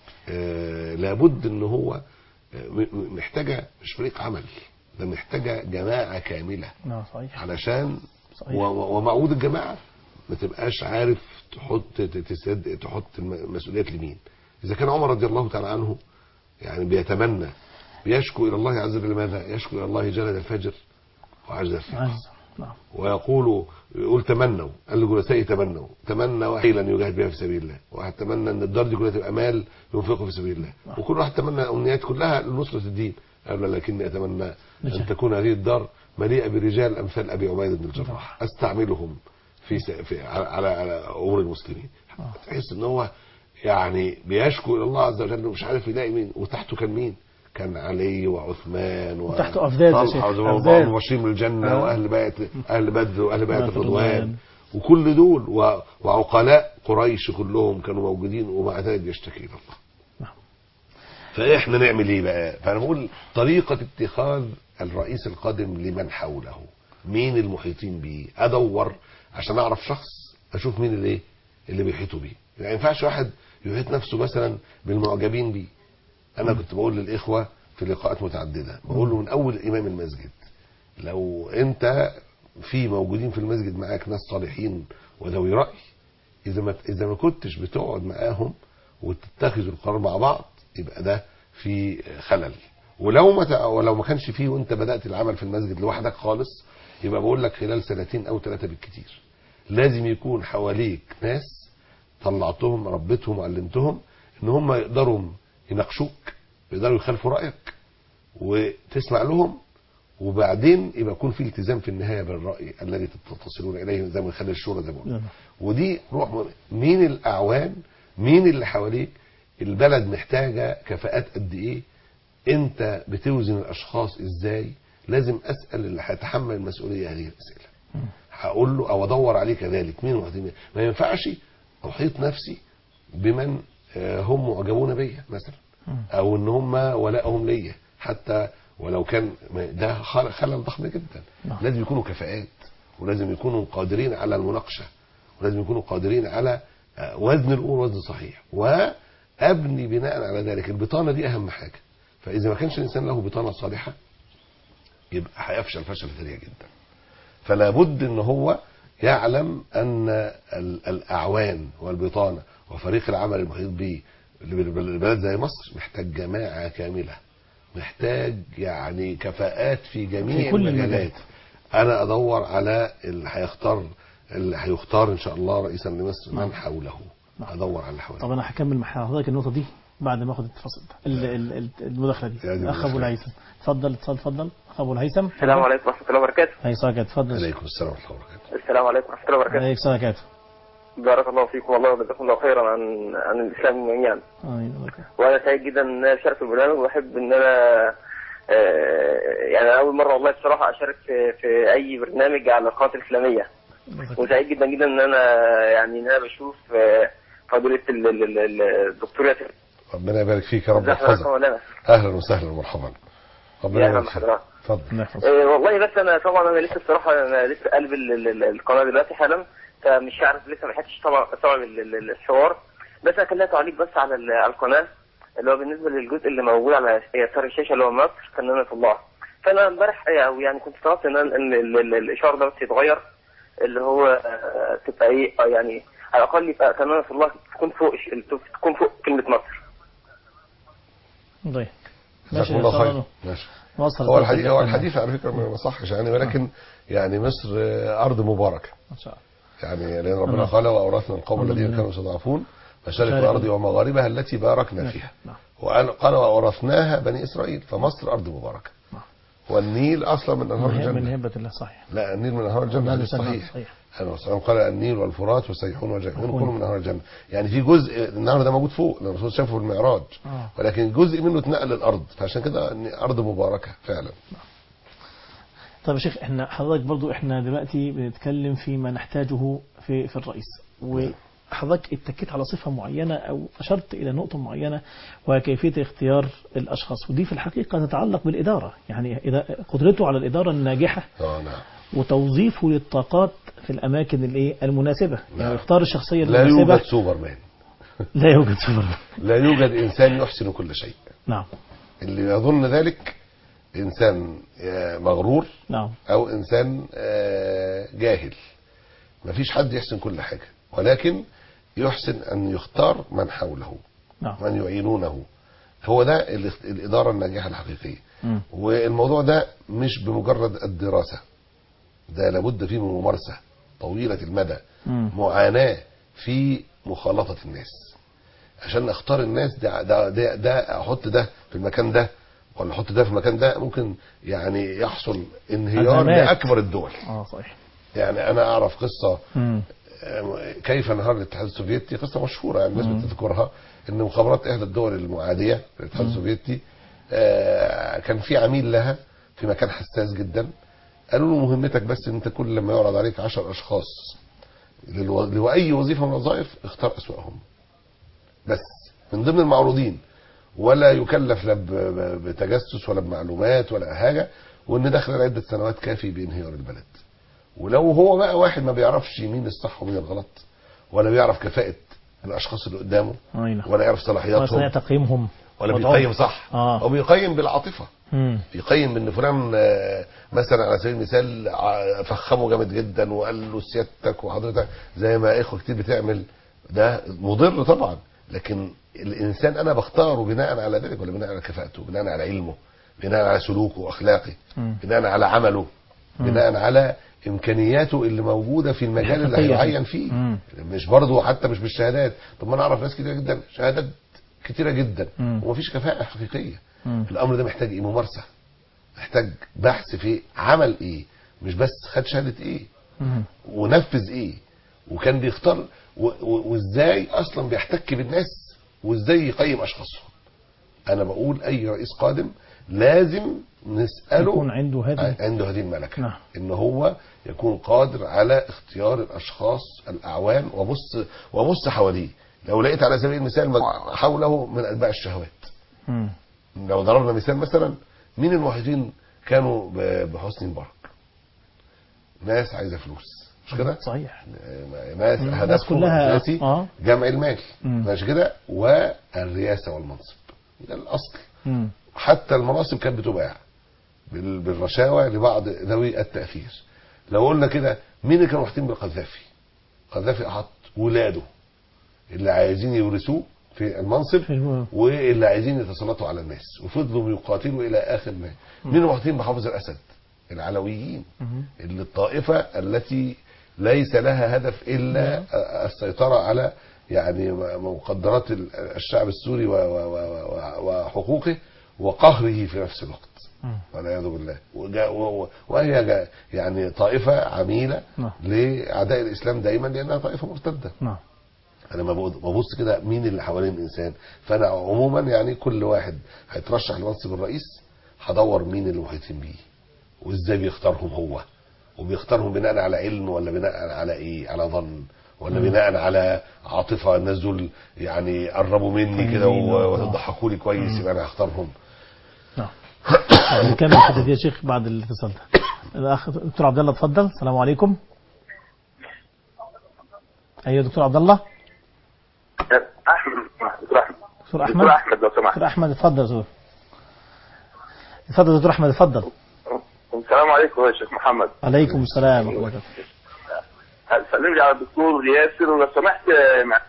آه لابد ان هو آه، م- م- محتاجة مش فريق عمل ده محتاجة جماعة كاملة نعم صحيح علشان صحيح. و- و- ومعود الجماعة ما تبقاش عارف تحط ت- تسد تحط الم- المسؤوليات لمين إذا كان عمر رضي الله تعالى عنه يعني بيتمنى بيشكو إلى الله عز وجل ماذا يشكو إلى الله جلد الفجر وعجز الفجر عز نعم ويقول يقول تمنوا قال لجلسائه تمنوا تمنى واحد لن يجاهد بها في سبيل الله واحد تمنى ان الدار دي كلها تبقى مال ينفقه في سبيل الله وكل واحد تمنى امنيات كلها لنصرة الدين قال له لكني اتمنى ان نجاح. تكون هذه الدار مليئة برجال امثال ابي عبيدة بن الجراح استعملهم في, س... في على على على امور المسلمين تحس ان هو يعني بيشكو الى الله عز وجل ومش عارف يلاقي مين وتحته كان مين كان علي وعثمان و... وتحته أفذاذ يا شيخ، طلحة أفذاذ. ومبشرين بالجنة آه. واهل بيت اهل بدر واهل بيت آه، الرضوان الرضوان. وكل دول و... وعقلاء قريش كلهم كانوا موجودين ومع ذلك بيشتكي الى الله نعم. فاحنا نعمل ايه بقى فانا بقول طريقة اتخاذ الرئيس القادم لمن حوله مين المحيطين بيه ادور عشان اعرف شخص اشوف مين اللي ايه اللي بيحيطوا بيه يعني ما ينفعش واحد يحيط نفسه مثلا بالمعجبين بيه انا كنت بقول للاخوه في لقاءات متعدده بقول له من اول امام المسجد لو انت في موجودين في المسجد معاك ناس صالحين وذوي راي اذا ما اذا ما كنتش بتقعد معاهم وتتخذوا القرار مع بعض يبقى ده في خلل ولو ما تع- ولو ما كانش فيه وانت بدات العمل في المسجد لوحدك خالص يبقى بقول لك خلال سنتين او ثلاثه بالكتير لازم يكون حواليك ناس طلعتهم ربيتهم وعلمتهم ان هم يقدروا يناقشوك يقدروا يخالفوا رايك وتسمع لهم وبعدين يبقى يكون في التزام في النهايه بالراي الذي تتصلون اليه زي ما خلي الشورى زي ما قلنا نعم. ودي روح م- مين الاعوان مين اللي حواليك البلد محتاجه كفاءات قد ايه انت بتوزن الاشخاص ازاي لازم اسال اللي هيتحمل المسؤوليه هذه الاسئله هقول له او ادور عليه كذلك مين واحد مين ما ينفعش احيط نفسي بمن آه، هم معجبون بيا مثلا او ان هم ولائهم ليا حتى ولو كان ما- ده خل- خلل ضخم جدا نعم. لازم يكونوا كفاءات ولازم يكونوا قادرين على المناقشه ولازم يكونوا قادرين على آه، وزن الامور وزن صحيح وابني بناء على ذلك البطانه دي اهم حاجه فاذا ما كانش الانسان له بطانه صالحه يبقى هيفشل فشل سريع جدا فلا بد ان هو يعلم ان ال- الاعوان والبطانه وفريق العمل المحيط به اللي بال- البلد زي مصر محتاج جماعه كامله محتاج يعني كفاءات في جميع في كل المجالات المجالات. انا ادور على اللي هيختار اللي هيختار ان شاء الله رئيسا لمصر نعم. من حوله نعم. ادور على اللي حوله طب انا هكمل مع حضرتك النقطه دي بعد ما اخد التفاصيل ال- ال- ال- المداخله دي يعني اخ ابو المداخلة. الهيثم اتفضل اتفضل اتفضل اخ ابو الهيثم السلام عليكم ورحمة الله وبركاته هي ساكت اتفضل عليكم السلام ورحمه الله وبركاته السلام عليكم ورحمة الله وبركاته عليك ساكت بارك الله فيكم والله وجزاكم الله خيرا عن عن الإسلام جميعا آمين. وأنا سعيد جدا إن أنا أشارك في البرنامج وأحب إن أنا آه، يعني أنا أول مرة والله بصراحة أشارك في, في أي برنامج على القناة الإسلامية وسعيد جدا جدا إن أنا يعني إن أنا بشوف آه، فضيلة ال- ال- ال- ال- الدكتور ياسر ربنا يبارك فيك يا رب ازي حضرتك يا يحفظك مولانا اهلا وسهلا ومرحبا ربنا يا يبارك أهلا فيك بحضرتك. اتفضل الله يحفظك آه، والله بس انا طبعا انا لسه الصراحه انا لسه قلب ال- ال- ال- القناه دلوقتي حالا فمش عارف لسه ما لحقتش طبعا استوعب ال- ال- الحوار بس انا كان ليا تعليق بس على ال- على القناه اللي هو بالنسبه للجزء اللي موجود على يسار الشاشه اللي هو مصر فنانة الله فانا امبارح او يعني كنت طلبت ان أنا- ان ال- ال- الاشاره ده بس يتغير اللي هو آه، تبقى ايه آه، يعني على الاقل يبقى فنانة الله تكون فوق الش- تكون فوق كلمه مصر طيب ماشي جزاكم ان الله شاء خير الله ماشي وصل هو الحديث هو الحديث على فكره ما صحش يعني ولكن يعني مصر آه، ارض مباركه ان شاء الله يعني لان ربنا نعم. قال واورثنا القوم الحمد الذين لله. كانوا يستضعفون مشارق مشارق الارض ومغاربها التي باركنا نعم. فيها نعم. وقال قال واورثناها بني اسرائيل فمصر ارض مباركه نعم. والنيل اصلا من انهار من هي- من الجنه هبه الله صحيح لا النيل من انهار الجنه نعم، هذا صحيح. صحيح صحيح. النبي صلى الله عليه وسلم قال النيل والفرات والسيحون والجيحون يكون. كلهم من انهار الجنه يعني في جزء النهر ده موجود فوق لان الرسول شافه في المعراج آه. ولكن جزء منه اتنقل للارض فعشان كده إن ارض مباركه فعلا طيب يا شيخ احنا حضرتك برضو احنا دلوقتي بنتكلم فيما نحتاجه في في الرئيس حضرتك اتكيت على صفة معينة أو أشرت إلى نقطة معينة وكيفية اختيار الأشخاص ودي في الحقيقة تتعلق بالإدارة يعني إذا قدرته على الإدارة الناجحة اه نعم وتوظيفه للطاقات في الأماكن الإيه المناسبة يعني نعم. يختار الشخصية لا المناسبة يوجد سوبرمان لا يوجد سوبرمان لا يوجد انسان يحسن كل شيء نعم اللي يظن ذلك انسان آه، مغرور نعم او انسان آه، جاهل مفيش حد يحسن كل حاجه ولكن يحسن ان يختار من حوله نعم من يعينونه هو ده الاخت- الاداره الناجحه الحقيقيه مم. والموضوع ده مش بمجرد الدراسه ده لابد فيه من ممارسه طويله المدى مم. معاناه في مخالطه الناس عشان اختار الناس ده ده ده, ده احط ده في المكان ده ولا احط ده في المكان ده ممكن يعني يحصل انهيار أزمات. لاكبر الدول اه صحيح يعني انا اعرف قصه مم. آه، كيف انهار الاتحاد السوفيتي قصه مشهوره يعني الناس بتذكرها ان مخابرات احدى الدول المعاديه للاتحاد السوفيتي آه، كان في عميل لها في مكان حساس جدا قالوا له مهمتك بس ان انت كل لما يعرض عليك 10 اشخاص للو- لاي وظيفه من الوظائف اختار اسواهم بس من ضمن المعروضين ولا يكلف لا ب- ب- بتجسس ولا بمعلومات ولا حاجه وان ده خلال عده سنوات كافي بانهيار البلد ولو هو بقى واحد ما بيعرفش مين الصح ومين الغلط ولا بيعرف كفاءة الأشخاص اللي قدامه أي نعم ولا يعرف وصنع صلاحياتهم تقييمهم ولا وضعهم. بيقيم صح آه. أو بيقيم بالعاطفة مم. بيقيم ان فلان آه، مثلا على سبيل المثال ع- فخمه جامد جدا وقال له سيادتك وحضرتك زي ما اخوه كتير بتعمل ده مضر طبعا لكن الانسان انا بختاره بناء على ذلك ولا بناء على كفاءته بناء على علمه بناء على سلوكه واخلاقه مم. بناء على عمله بناء على امكانياته اللي موجوده في المجال اللي الحقيقية فيه. هيعين فيه مم. مش برضه حتى مش بالشهادات طب ما انا اعرف ناس كتيره جدا شهادات كتيره جدا مم. ومفيش كفاءه حقيقيه مم. الامر ده محتاج ايه ممارسه محتاج بحث في عمل ايه مش بس خد شهاده ايه مم. ونفذ ايه وكان بيختار و- و- وازاي اصلا بيحتك بالناس وازاي يقيم اشخاصهم انا بقول اي رئيس قادم لازم نساله يكون عنده هذه عنده هذه الملكه نعم. ان هو يكون قادر على اختيار الاشخاص الاعوان وبص وبص حواليه لو لقيت على سبيل المثال مج- حوله من اتباع الشهوات مم. لو ضربنا مثال مثلا مين الموحدين كانوا ب- بحسني مبارك ناس عايزه فلوس مش كده صحيح ناس مم. الناس هدفهم كلها- الاساسي آه. جمع المال مم. ماشي كده والرئاسه والمنصب ده الاصل مم. حتى المناصب كانت بتباع بال- بالرشاوى لبعض ذوي التأثير لو قلنا كده مين اللي كانوا محتين بالقذافي قذافي أحط ولاده اللي عايزين يورثوه في المنصب في الم- واللي عايزين يتسلطوا على الناس وفضلوا يقاتلوا إلى آخر ما مين اللي محتين بحافظ الأسد العلويين مم. اللي الطائفة التي ليس لها هدف إلا السيطرة على يعني مقدرات الشعب السوري و- و- و- و- وحقوقه وقهره في نفس الوقت مم. والعياذ بالله وجا- و- و- وهي جا- يعني طائفة عميلة نعم. لأعداء الإسلام دايما لأنها طائفة مرتدة نعم انا ما بقول- ببص كده مين اللي حوالين الانسان فانا عموما يعني كل واحد هيترشح لمنصب الرئيس هدور مين اللي محيطين بيه وازاي بيختارهم هو وبيختارهم بناء على علم ولا بناء على ايه على ظن ولا بناء على عاطفه الناس دول يعني قربوا مني كده طيبين، آه. وضحكوا لي كويس يبقى انا هختارهم نعم طيب، نكمل الحته دي يا شيخ بعد الاتصال ده الاخ دكتور عبد الله اتفضل السلام عليكم ايوه دكتور عبد الله احمد دكتور احمد دكتور احمد دكتور احمد لو سمحت دكتور احمد اتفضل يا دكتور اتفضل يا دكتور احمد اتفضل السلام عليكم يا شيخ محمد عليكم السلام ورحمه الله وبركاته. سلم لي على الدكتور ياسر ولو سمحت آه، مع-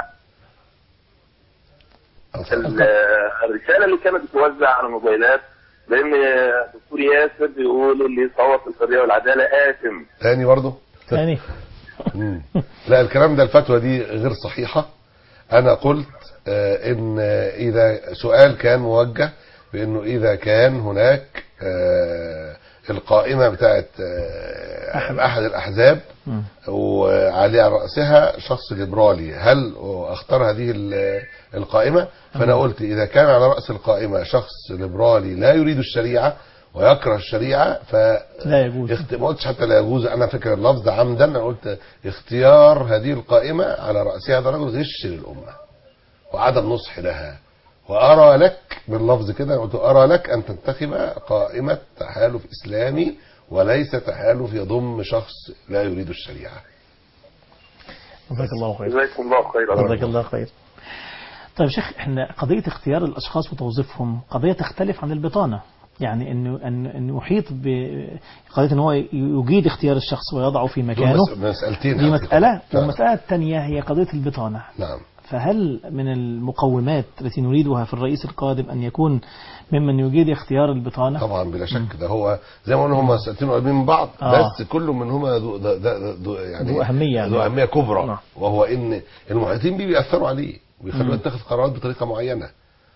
ال- آه، الرساله اللي كانت بتوزع على الموبايلات لان آه، الدكتور ياسر بيقول اللي يصوت في الحريه والعداله آثم تاني برضه ثاني مم. لا الكلام ده الفتوى دي غير صحيحة أنا قلت آه، إن آه، إذا سؤال كان موجه بأنه إذا كان هناك آه، القائمة بتاعت آه، أحد الأحزاب مم. وعلى رأسها شخص ليبرالي هل أختار هذه ال- القائمة فأنا قلت إذا كان على رأس القائمة شخص ليبرالي لا يريد الشريعة ويكره الشريعه ف لا يجوز اخت... ما قلتش حتى لا يجوز انا فاكر اللفظ عمدا انا قلت اختيار هذه القائمه على راسها هذا الرجل غش للامه وعدم نصح لها وارى لك باللفظ كده أنا قلت ارى لك ان تنتخب قائمه تحالف اسلامي وليس تحالف يضم شخص لا يريد الشريعه جزاك الله خير جزاكم الله خيرا جزاك الله خير طيب شيخ احنا قضية اختيار الأشخاص وتوظيفهم قضية تختلف عن البطانة يعني انه ان ان يحيط بقضيه ان هو يجيد اختيار الشخص ويضعه في دول مكانه مس- مسالتين دي حقيقة. مسألة نعم. والمسألة الثانية هي قضية البطانة نعم فهل من المقومات التي نريدها في الرئيس القادم أن يكون ممن يجيد اختيار البطانة طبعا بلا شك ده هو زي ما قلنا هم مسألتين قريبين من بعض آه. بس كل منهما ذو ذو- ذو- ذو يعني ذو أهمية يعني. ذو أهمية كبرى نعم. وهو إن المحيطين بيه بيأثروا عليه ويخلوه يتخذ قرارات بطريقة معينة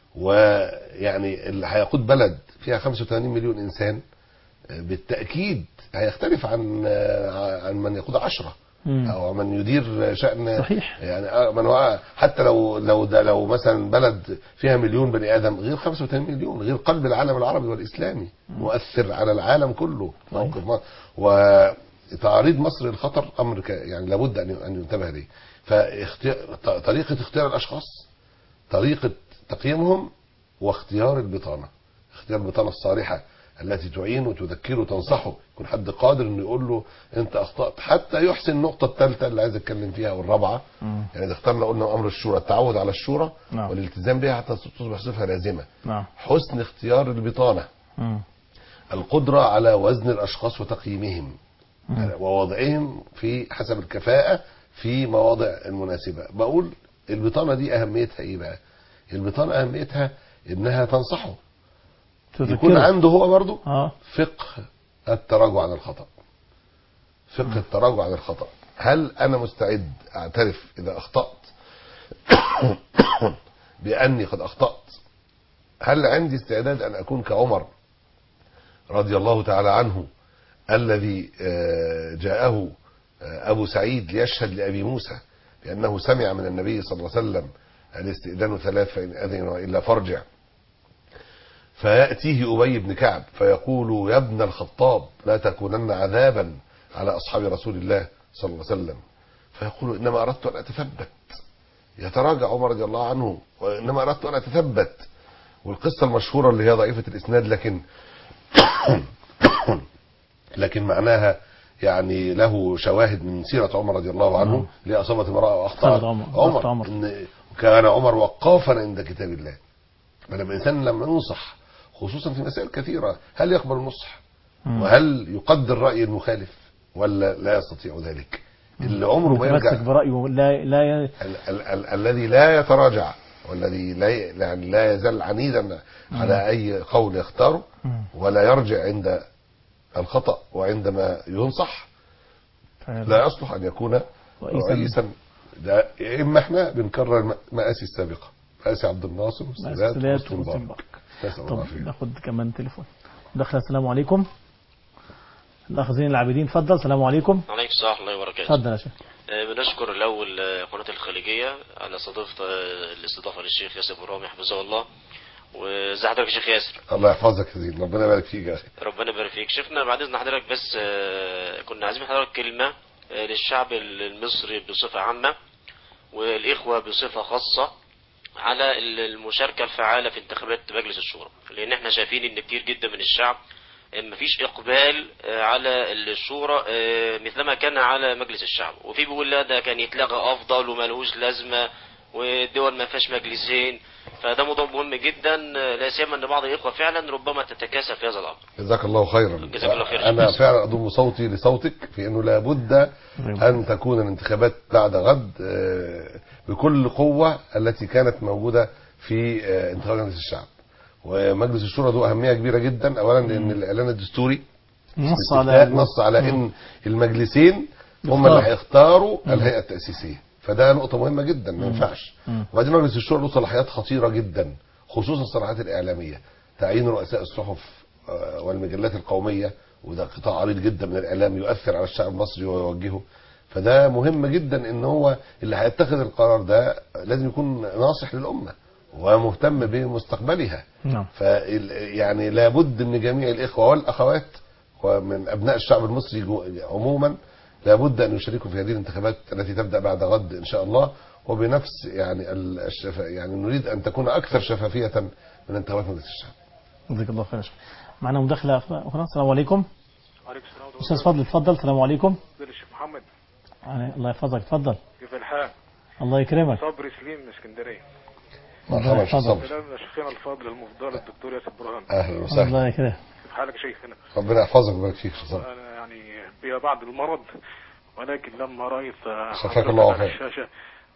ويعني اللي هيقود بلد فيها 85 مليون إنسان آه، بالتأكيد هيختلف عن آه، عن من يقود عشرة مم. او من يدير شأن صحيح. يعني آه، من هو حتى لو لو ده لو مثلا بلد فيها مليون بني ادم غير 85 مليون غير قلب العالم العربي والاسلامي مؤثر على العالم كله موقف مصر وتعريض مصر للخطر امر ك- يعني لابد ان ان ينتبه ليه فطريقه اختيار الاشخاص طريقه تقييمهم واختيار البطانه اختيار البطانه الصالحه التي تعين وتذكره وتنصحه يكون حد قادر انه يقول له انت اخطات حتى يحسن النقطه الثالثه اللي عايز اتكلم فيها والرابعه مم. يعني اذا اخترنا قلنا امر الشورى التعود على الشورى نعم. والالتزام بها حتى تصبح صفه لازمه نعم حسن اختيار البطانه مم. القدره على وزن الاشخاص وتقييمهم مم. ووضعهم في حسب الكفاءه في مواضع المناسبه بقول البطانه دي اهميتها ايه بقى البطانه اهميتها انها تنصحه يكون تذكره عنده هو برضه اه فقه التراجع عن الخطأ فقه التراجع عن الخطأ هل أنا مستعد أعترف إذا أخطأت بأني قد أخطأت هل عندي استعداد أن أكون كعمر رضي الله تعالى عنه الذي آه، جاءه آه، أبو سعيد ليشهد لأبي موسى بأنه سمع من النبي صلى الله عليه وسلم الاستئذان ثلاث فإن أذن وإلا فارجع فيأتيه أبي بن كعب فيقول يا ابن الخطاب لا تكونن عذابا على أصحاب رسول الله صلى الله عليه وسلم فيقول إنما أردت أن أتثبت يتراجع عمر رضي الله عنه وإنما أردت أن أتثبت والقصة المشهورة اللي هي ضعيفة الإسناد لكن لكن معناها يعني له شواهد من سيرة عمر رضي الله عنه لأصابة امرأة وأخطأت أخطأت عمر. أخطأت عمر, عمر. إن كان عمر وقافا عند كتاب الله فلما الإنسان لما ينصح خصوصا في مسائل كثيرة هل يقبل النصح مم. وهل يقدر رأي المخالف ولا لا يستطيع ذلك اللي عمره ما يرجع يتمسك برأيه لا لا ي... ال- ال- ال- الذي لا يتراجع والذي لا ي- يعني لا يزال عنيدا على اي قول يختاره مم. ولا يرجع عند الخطا وعندما ينصح فعلا. لا يصلح ان يكون رئيساً. رئيسا ده يا اما احنا بنكرر الم- مآسي السابقه مآسي عبد الناصر والسادات مسؤوليات وحسني مبارك مبارك. نسال الله طب العافيه ناخد كمان تليفون دخل السلام عليكم الأخ زين العابدين اتفضل السلام عليكم عليكم السلام ورحمة الله وبركاته اتفضل يا شيخ آه، بنشكر الأول آه، قناة الخليجية على استضافة آه، الاستضافة للشيخ ياسر برامي حفظه الله وازي حضرتك يا شيخ ياسر الله يحفظك يا زين ربنا يبارك فيك يا اخي ربنا يبارك فيك شفنا بعد اذن حضرتك بس آه، كنا عايزين من حضرتك كلمة آه، للشعب المصري بصفة عامة والإخوة بصفة خاصة على المشاركة الفعالة في انتخابات مجلس الشورى لأن احنا شايفين إن كتير جدا من الشعب آه، مفيش إقبال آه، على الشورى آه، مثلما كان على مجلس الشعب وفي بيقول لا ده كان يتلغى أفضل وملهوش لازمة والدول ما فيهاش مجلسين فده موضوع مهم جدا آه، لا سيما ان بعض الاخوه فعلا ربما تتكاسل في هذا الامر جزاك الله خيرا جزاك الله خير. انا فعلا اضم صوتي لصوتك في انه لابد ان تكون الانتخابات بعد غد آه، بكل قوه التي كانت موجوده في آه، انتخابات مجلس الشعب ومجلس الشورى ذو اهميه كبيره جدا اولا لان الاعلان الدستوري نص باستفتاء على نص على ان المجلسين هم يختار. اللي هيختاروا الهيئه التاسيسيه فده نقطه مهمه جدا ما ينفعش مم. وبعدين مجلس الشورى له صلاحيات خطيره جدا خصوصا الصلاحيات الاعلاميه تعيين رؤساء الصحف آه، والمجلات القوميه وده قطاع عريض جدا من الاعلام يؤثر على الشعب المصري ويوجهه فده مهم جدا ان هو اللي هيتخذ القرار ده لازم يكون ناصح للامه ومهتم بمستقبلها نعم ف يعني لابد ان جميع الاخوه والاخوات ومن ابناء الشعب المصري جو- عموما لابد ان يشاركوا في هذه الانتخابات التي تبدا بعد غد ان شاء الله وبنفس يعني ال- الشفا يعني نريد ان تكون اكثر شفافيه من انتخابات مجلس الشعب. جزاك الله خير يا شيخ. معنا مداخلة أخرى السلام عليكم وعليكم السلام ورحمة أستاذ فضل اتفضل السلام عليكم الله الشيخ محمد يعني الله يحفظك اتفضل كيف الحال؟ الله يكرمك صبري سليم من اسكندريه مرحبا شيخ يحفظك. صبري سلام لشيخنا الفاضل المفضل الدكتور ياسر برهان اهلا وسهلا الله يكرمك كيف حالك يا شيخنا؟ ربنا يحفظك ويبارك فيك شيخ صبري انا يعني بي بعض المرض ولكن لما رايت شفاك حضرتك الله على خير. الشاشه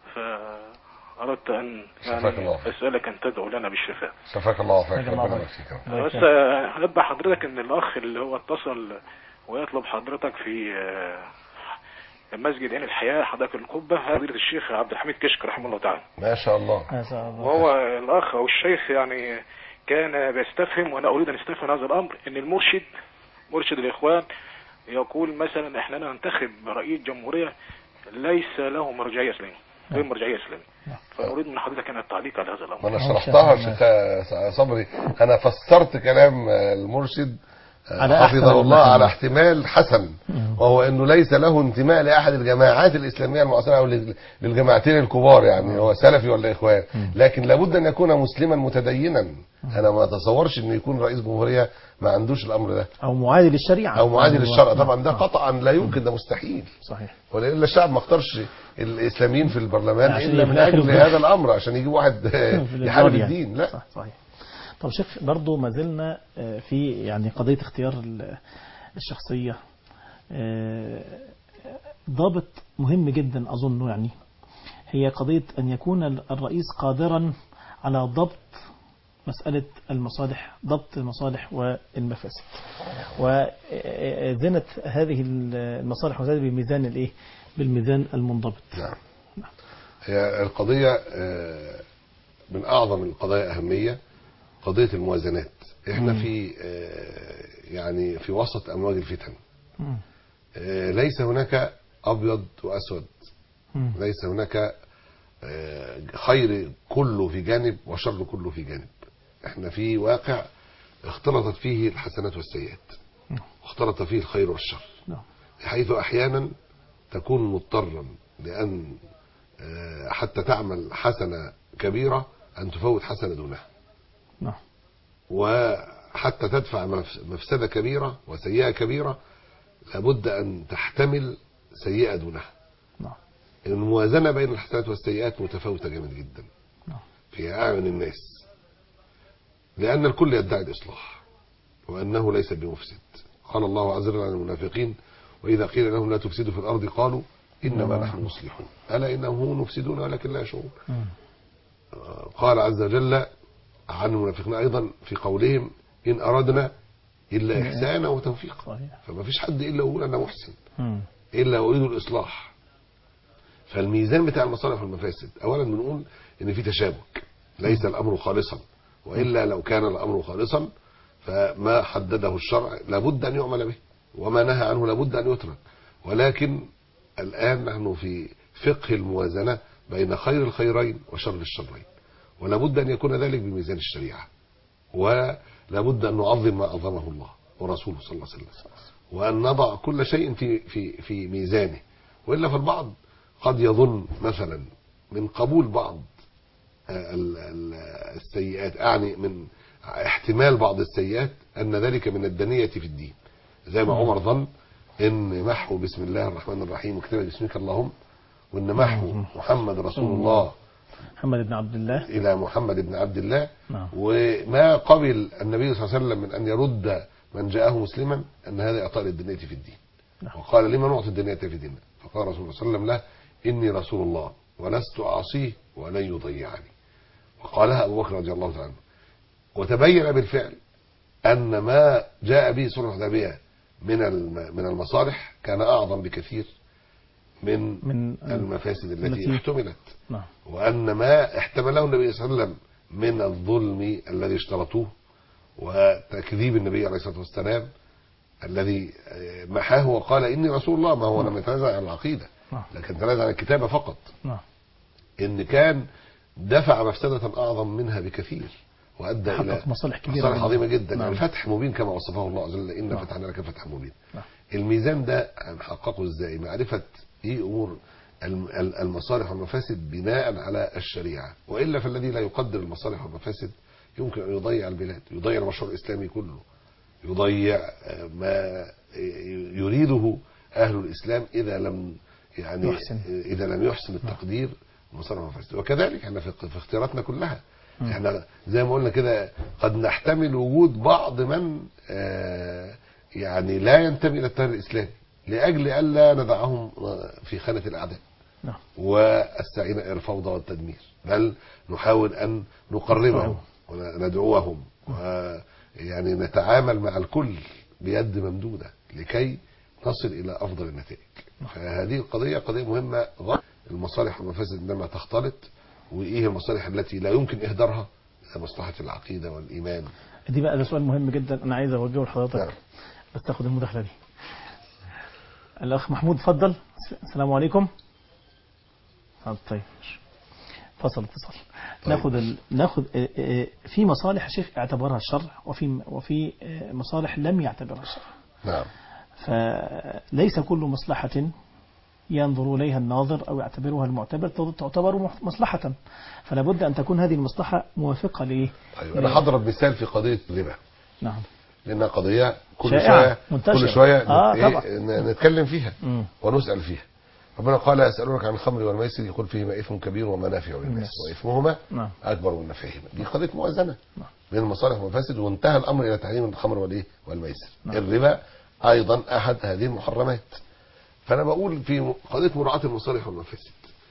فاردت ان شفاك يعني الله خير. اسالك ان تدعو لنا بالشفاء شفاك الله وعافاك شفاك الله ربنا خير. يبارك فيك يا رب. الله بس يكرمك. آه، انبه حضرتك ان الاخ اللي هو اتصل ويطلب حضرتك في آه، مسجد عين الحياه حدائق القبه فضيله الشيخ عبد الحميد كشك رحمه الله تعالى ما شاء الله ما شاء الله. وهو الأخ أو الشيخ يعني كان بيستفهم وأنا أريد أن استفهم هذا الأمر أن المرشد مرشد الإخوان يقول مثلا إحنا ننتخب رئيس جمهورية ليس له مرجعية إسلامية غير مرجعية إسلامية فأريد من حضرتك أن التعليق على هذا ما الأمر انا ما شاء شرحتها الله. شيخ صبري انا فسرت كلام المرشد على أحسن حفظه الله المحمد. على احتمال حسن وهو انه ليس له انتماء لاحد الجماعات الاسلاميه المعاصره او لل- للجماعتين الكبار يعني هو سلفي ولا اخوان لكن لابد ان يكون مسلما متدينا انا ما اتصورش انه يكون رئيس جمهوريه ما عندوش الامر ده أو معادي للشريعة او معادي للشرع طبعا ده نعم. قطعا لا يمكن ده مستحيل صحيح ولان الشعب ما اختارش الاسلاميين في البرلمان عشان الا في من الآخر اجل يفضل. هذا الامر عشان يجيب واحد في يحارب الإجبار يعني. الدين لا صح صحيح طب شيخ برضو ما زلنا آه، في يعني قضية اختيار ال- الشخصية آه، ضابط مهم جدا أظنه يعني هي قضية أن يكون الرئيس قادرا على ضبط مسألة المصالح ضبط المصالح والمفاسد وزنت هذه المصالح والمفاسد بميزان الايه بالميزان المنضبط نعم هي القضية آه، من أعظم القضايا أهمية قضية الموازنات احنا مم. في آه، يعني في وسط أمواج الفتن مم. آه، ليس هناك أبيض وأسود مم. ليس هناك آه، خير كله في جانب وشر كله في جانب احنا في واقع اختلطت فيه الحسنات والسيئات نعم. واختلط فيه الخير والشر نعم. حيث احيانا تكون مضطرا لان آه، حتى تعمل حسنه كبيره ان تفوت حسنه دونها نعم. وحتى تدفع مف- مفسده كبيره وسيئه كبيره لابد ان تحتمل سيئه دونها نعم. الموازنه بين الحسنات والسيئات متفاوته جامد جدا نعم. في اعين الناس لان الكل يدعي الاصلاح وانه ليس بمفسد قال الله عز وجل عن المنافقين واذا قيل لهم لا تفسدوا في الارض قالوا انما نحن مصلحون الا انهم هم المفسدون ولكن لا يشعرون مم. قال عز وجل عن المنافقين ايضا في قولهم ان اردنا الا احسانا وتوفيقا صحيح فما فيش حد الا يقول انا محسن مم. الا اريد الاصلاح فالميزان بتاع المصالح والمفاسد اولا بنقول ان في تشابك ليس الامر خالصا والا لو كان الامر خالصا فما حدده الشرع لابد ان يعمل به وما نهى عنه لابد ان يترك ولكن الان نحن في فقه الموازنه بين خير الخيرين وشر الشرين ولابد ان يكون ذلك بميزان الشريعه ولابد ان نعظم ما عظمه الله ورسوله صلى الله عليه وسلم وان نضع كل شيء في في في ميزانه والا فالبعض قد يظن مثلا من قبول بعض ال- ال- السيئات اعني من احتمال بعض السيئات ان ذلك من الدنيه في الدين زي ما عمر ظن ان محو بسم الله الرحمن الرحيم وكتب باسمك اللهم وان محو محمد رسول الله محمد بن عبد الله الى محمد بن عبد الله نعم وما قبل النبي صلى الله عليه وسلم من ان يرد من جاءه مسلما ان هذا اعطاء للدنيه في الدين نعم. وقال لما نعطي الدنيه في ديننا فقال رسول الله صلى الله عليه وسلم له اني رسول الله ولست اعصيه ولن يضيعني وقالها ابو بكر رضي الله تعالى عنه وتبين بالفعل ان ما جاء به صلح الحديبيه من الم- من المصالح كان اعظم بكثير من من المفاسد التي التي- احتملت نعم وأن ما احتمله النبي صلى الله عليه وسلم من الظلم الذي اشترطوه وتكذيب النبي عليه الصلاة والسلام الذي آه، محاه وقال إني رسول الله ما هو لم يتنازع عن العقيدة نعم. لكن تنازع عن الكتابة فقط نعم إن كان دفع مفسدة أعظم منها بكثير وأدى إلى حقق مصالح كبيرة مصالح جداً. عظيمة جدا نعم. يعني فتح مبين كما وصفه الله عز وجل إن نعم. فتحنا لك فتحا مبين نعم. الميزان ده هنحققه ازاي معرفة ايه امور الم- ال- المصالح والمفاسد بناء على الشريعة وإلا فالذي لا يقدر المصالح والمفاسد يمكن أن يضيع البلاد يضيع المشروع الإسلامي كله يضيع آه، ما ي- يريده أهل الإسلام إذا لم يعني يحسن. إذا لم يحسن التقدير المصالح والمفاسد وكذلك احنا في في اختياراتنا كلها احنا زي ما قلنا كده قد نحتمل وجود بعض من آه، يعني لا ينتمي الى التيار الاسلامي لاجل الا ندعهم في خانه الاعداء نعم والسعي الى الفوضى والتدمير بل نحاول ان نقربهم وندعوهم ويعني نتعامل مع الكل بيد ممدوده لكي نصل الى افضل النتائج فهذه القضيه قضيه مهمه غاية المصالح والمفاسد عندما تختلط وايه المصالح التي لا يمكن اهدارها مصلحه العقيده والايمان دي بقى ده سؤال مهم جدا انا عايز اوجهه لحضرتك نعم. بس تاخد المداخله دي الاخ محمود اتفضل السلام عليكم آه، طيب ماشي. فصل اتصال طيب. ناخد ال... ناخد آه، آه، في مصالح شيخ اعتبرها الشرع وفي وفي آه، مصالح لم يعتبرها الشرع نعم فليس كل مصلحة ينظر إليها الناظر أو يعتبرها المعتبر تعتبر مح- مصلحة فلا بد أن تكون هذه المصلحة موافقة لإيه؟ طيب انا هضرب مثال في قضيه الربا نعم لانها قضيه كل شائعة، شويه منتشرة. كل شويه آه، نت- طبعا. إيه ن- نتكلم فيها مم. ونسال فيها ربنا قال يسالونك عن الخمر والميسر يقول فيهما اثم كبير ومنافع للناس للناس. واثمهما نعم اكبر من نفعهما دي قضيه موازنه نعم. بين المصالح والمفاسد وانتهى الامر الى تحريم الخمر والايه والميسر نعم. الربا ايضا احد هذه المحرمات فانا بقول في قضيه مراعاه المصالح والمفاسد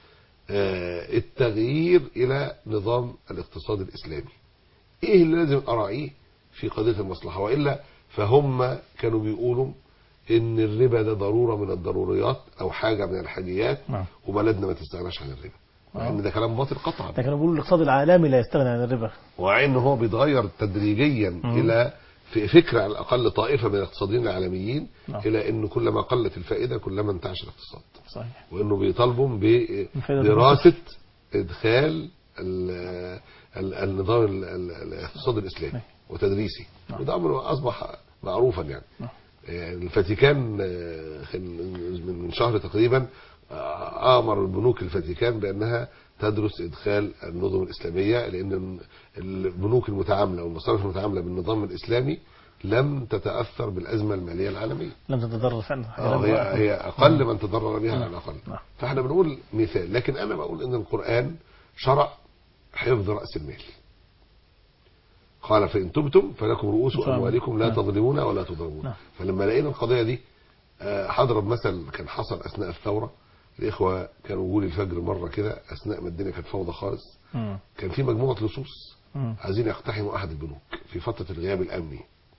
آه، التغيير الى نظام الاقتصاد الاسلامي ايه اللي لازم اراعيه في قضيه المصلحه والا فهم كانوا بيقولوا ان الربا ده ضروره من الضروريات او حاجه من الحاجيات نعم وبلدنا ما تستغناش عن الربا مع ان ده كلام باطل قطعا ده كانوا بيقولوا الاقتصاد العالمي لا يستغني عن الربا وان هو بيتغير تدريجيا مم. الى في فكره على الاقل طائفه من الاقتصاديين العالميين نعم. الى انه كلما قلت الفائده كلما انتعش الاقتصاد صحيح وانه بيطالبوا الفائدة بدراسه ادخال ال- ال- النظام ال- ال- الاقتصاد الاسلامي نعم. وتدريسه نعم. وده امر اصبح معروفا يعني نعم. يعني الفاتيكان آه، خل- من من شهر تقريبا آه، امر البنوك الفاتيكان بانها تدرس ادخال النظم الاسلاميه لان البنوك المتعامله والمصارف المتعامله بالنظام الاسلامي لم تتاثر بالازمه الماليه العالميه لم تتضرر فعلا آه، هي هي اقل من تضرر بها على نعم. الاقل نعم. فاحنا بنقول مثال لكن انا بقول ان القران شرع حفظ راس المال قال فان تبتم فلكم رؤوس نعم. اموالكم لا نعم. تظلمون ولا تظلمون نعم. فلما لقينا القضيه دي آه، هضرب مثل كان حصل اثناء الثوره الاخوه كانوا يقولوا الفجر مره كده اثناء ما الدنيا كانت فوضى خالص مم. كان في مجموعه لصوص مم. عايزين يقتحموا احد البنوك في فتره الغياب الامني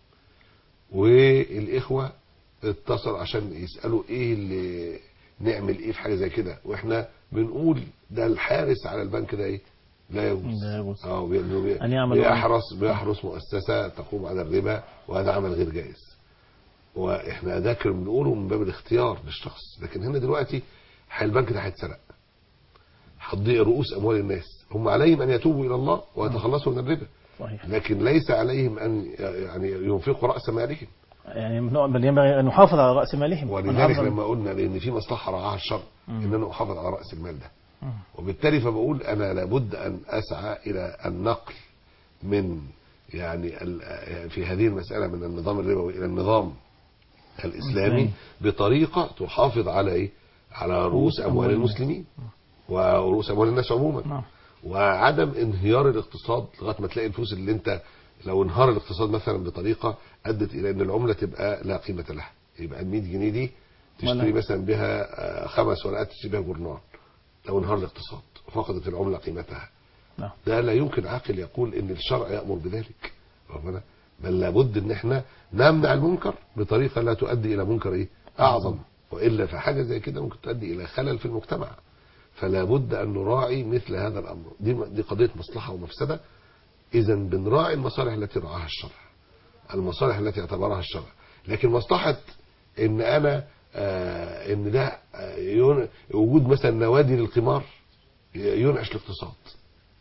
والاخوه اتصل عشان يسالوا ايه اللي نعمل ايه في حاجه زي كده واحنا بنقول ده الحارس على البنك ده ايه لا يجوز لا يجوز. اه بي- بي- أن يعمل بيحرس بيحرس مؤسسه تقوم على الربا وهذا عمل غير جائز واحنا ده كنا بنقوله من باب الاختيار للشخص لكن هنا دلوقتي ح- البنك ده هيتسرق هتضيع رؤوس اموال الناس هم عليهم ان يتوبوا الى الله ويتخلصوا من الربا صحيح لكن ليس عليهم ان يعني ينفقوا راس مالهم يعني نوع- بل ينبغي أن نحافظ على رأس مالهم ولذلك ونحافظ على- لما قلنا لان في مصلحه رعاها الشر مم. ان انا احافظ على راس المال ده مم. وبالتالي فبقول انا لابد ان اسعى الى النقل من يعني ال- في هذه المساله من النظام الربوي الى النظام الاسلامي الإسلامي. بطريقه تحافظ على ايه؟ على رؤوس اموال أموال المسلمين ورؤوس اموال الناس عموما نعم وعدم انهيار الاقتصاد لغايه ما تلاقي الفلوس اللي انت لو انهار الاقتصاد مثلا بطريقه ادت الى ان العمله تبقى لا قيمه لها يبقى ال 100 جنيه دي تشتري ولا- مثلا بها آه، خمس ورقات تشتري بها جورنال لو انهار الاقتصاد وفقدت العمله قيمتها نعم ده لا يمكن عاقل يقول ان الشرع يامر بذلك ربنا بل لابد ان احنا نمنع المنكر بطريقه لا تؤدي الى منكر ايه اعظم والا فحاجه زي كده ممكن تؤدي الى خلل في المجتمع فلا بد ان نراعي مثل هذا الامر دي دي قضيه مصلحه ومفسده اذا بنراعي المصالح التي رعاها الشرع المصالح التي اعتبرها الشرع لكن مصلحه ان انا آه ان ده آه ين- وجود مثلا نوادي للقمار ينعش الاقتصاد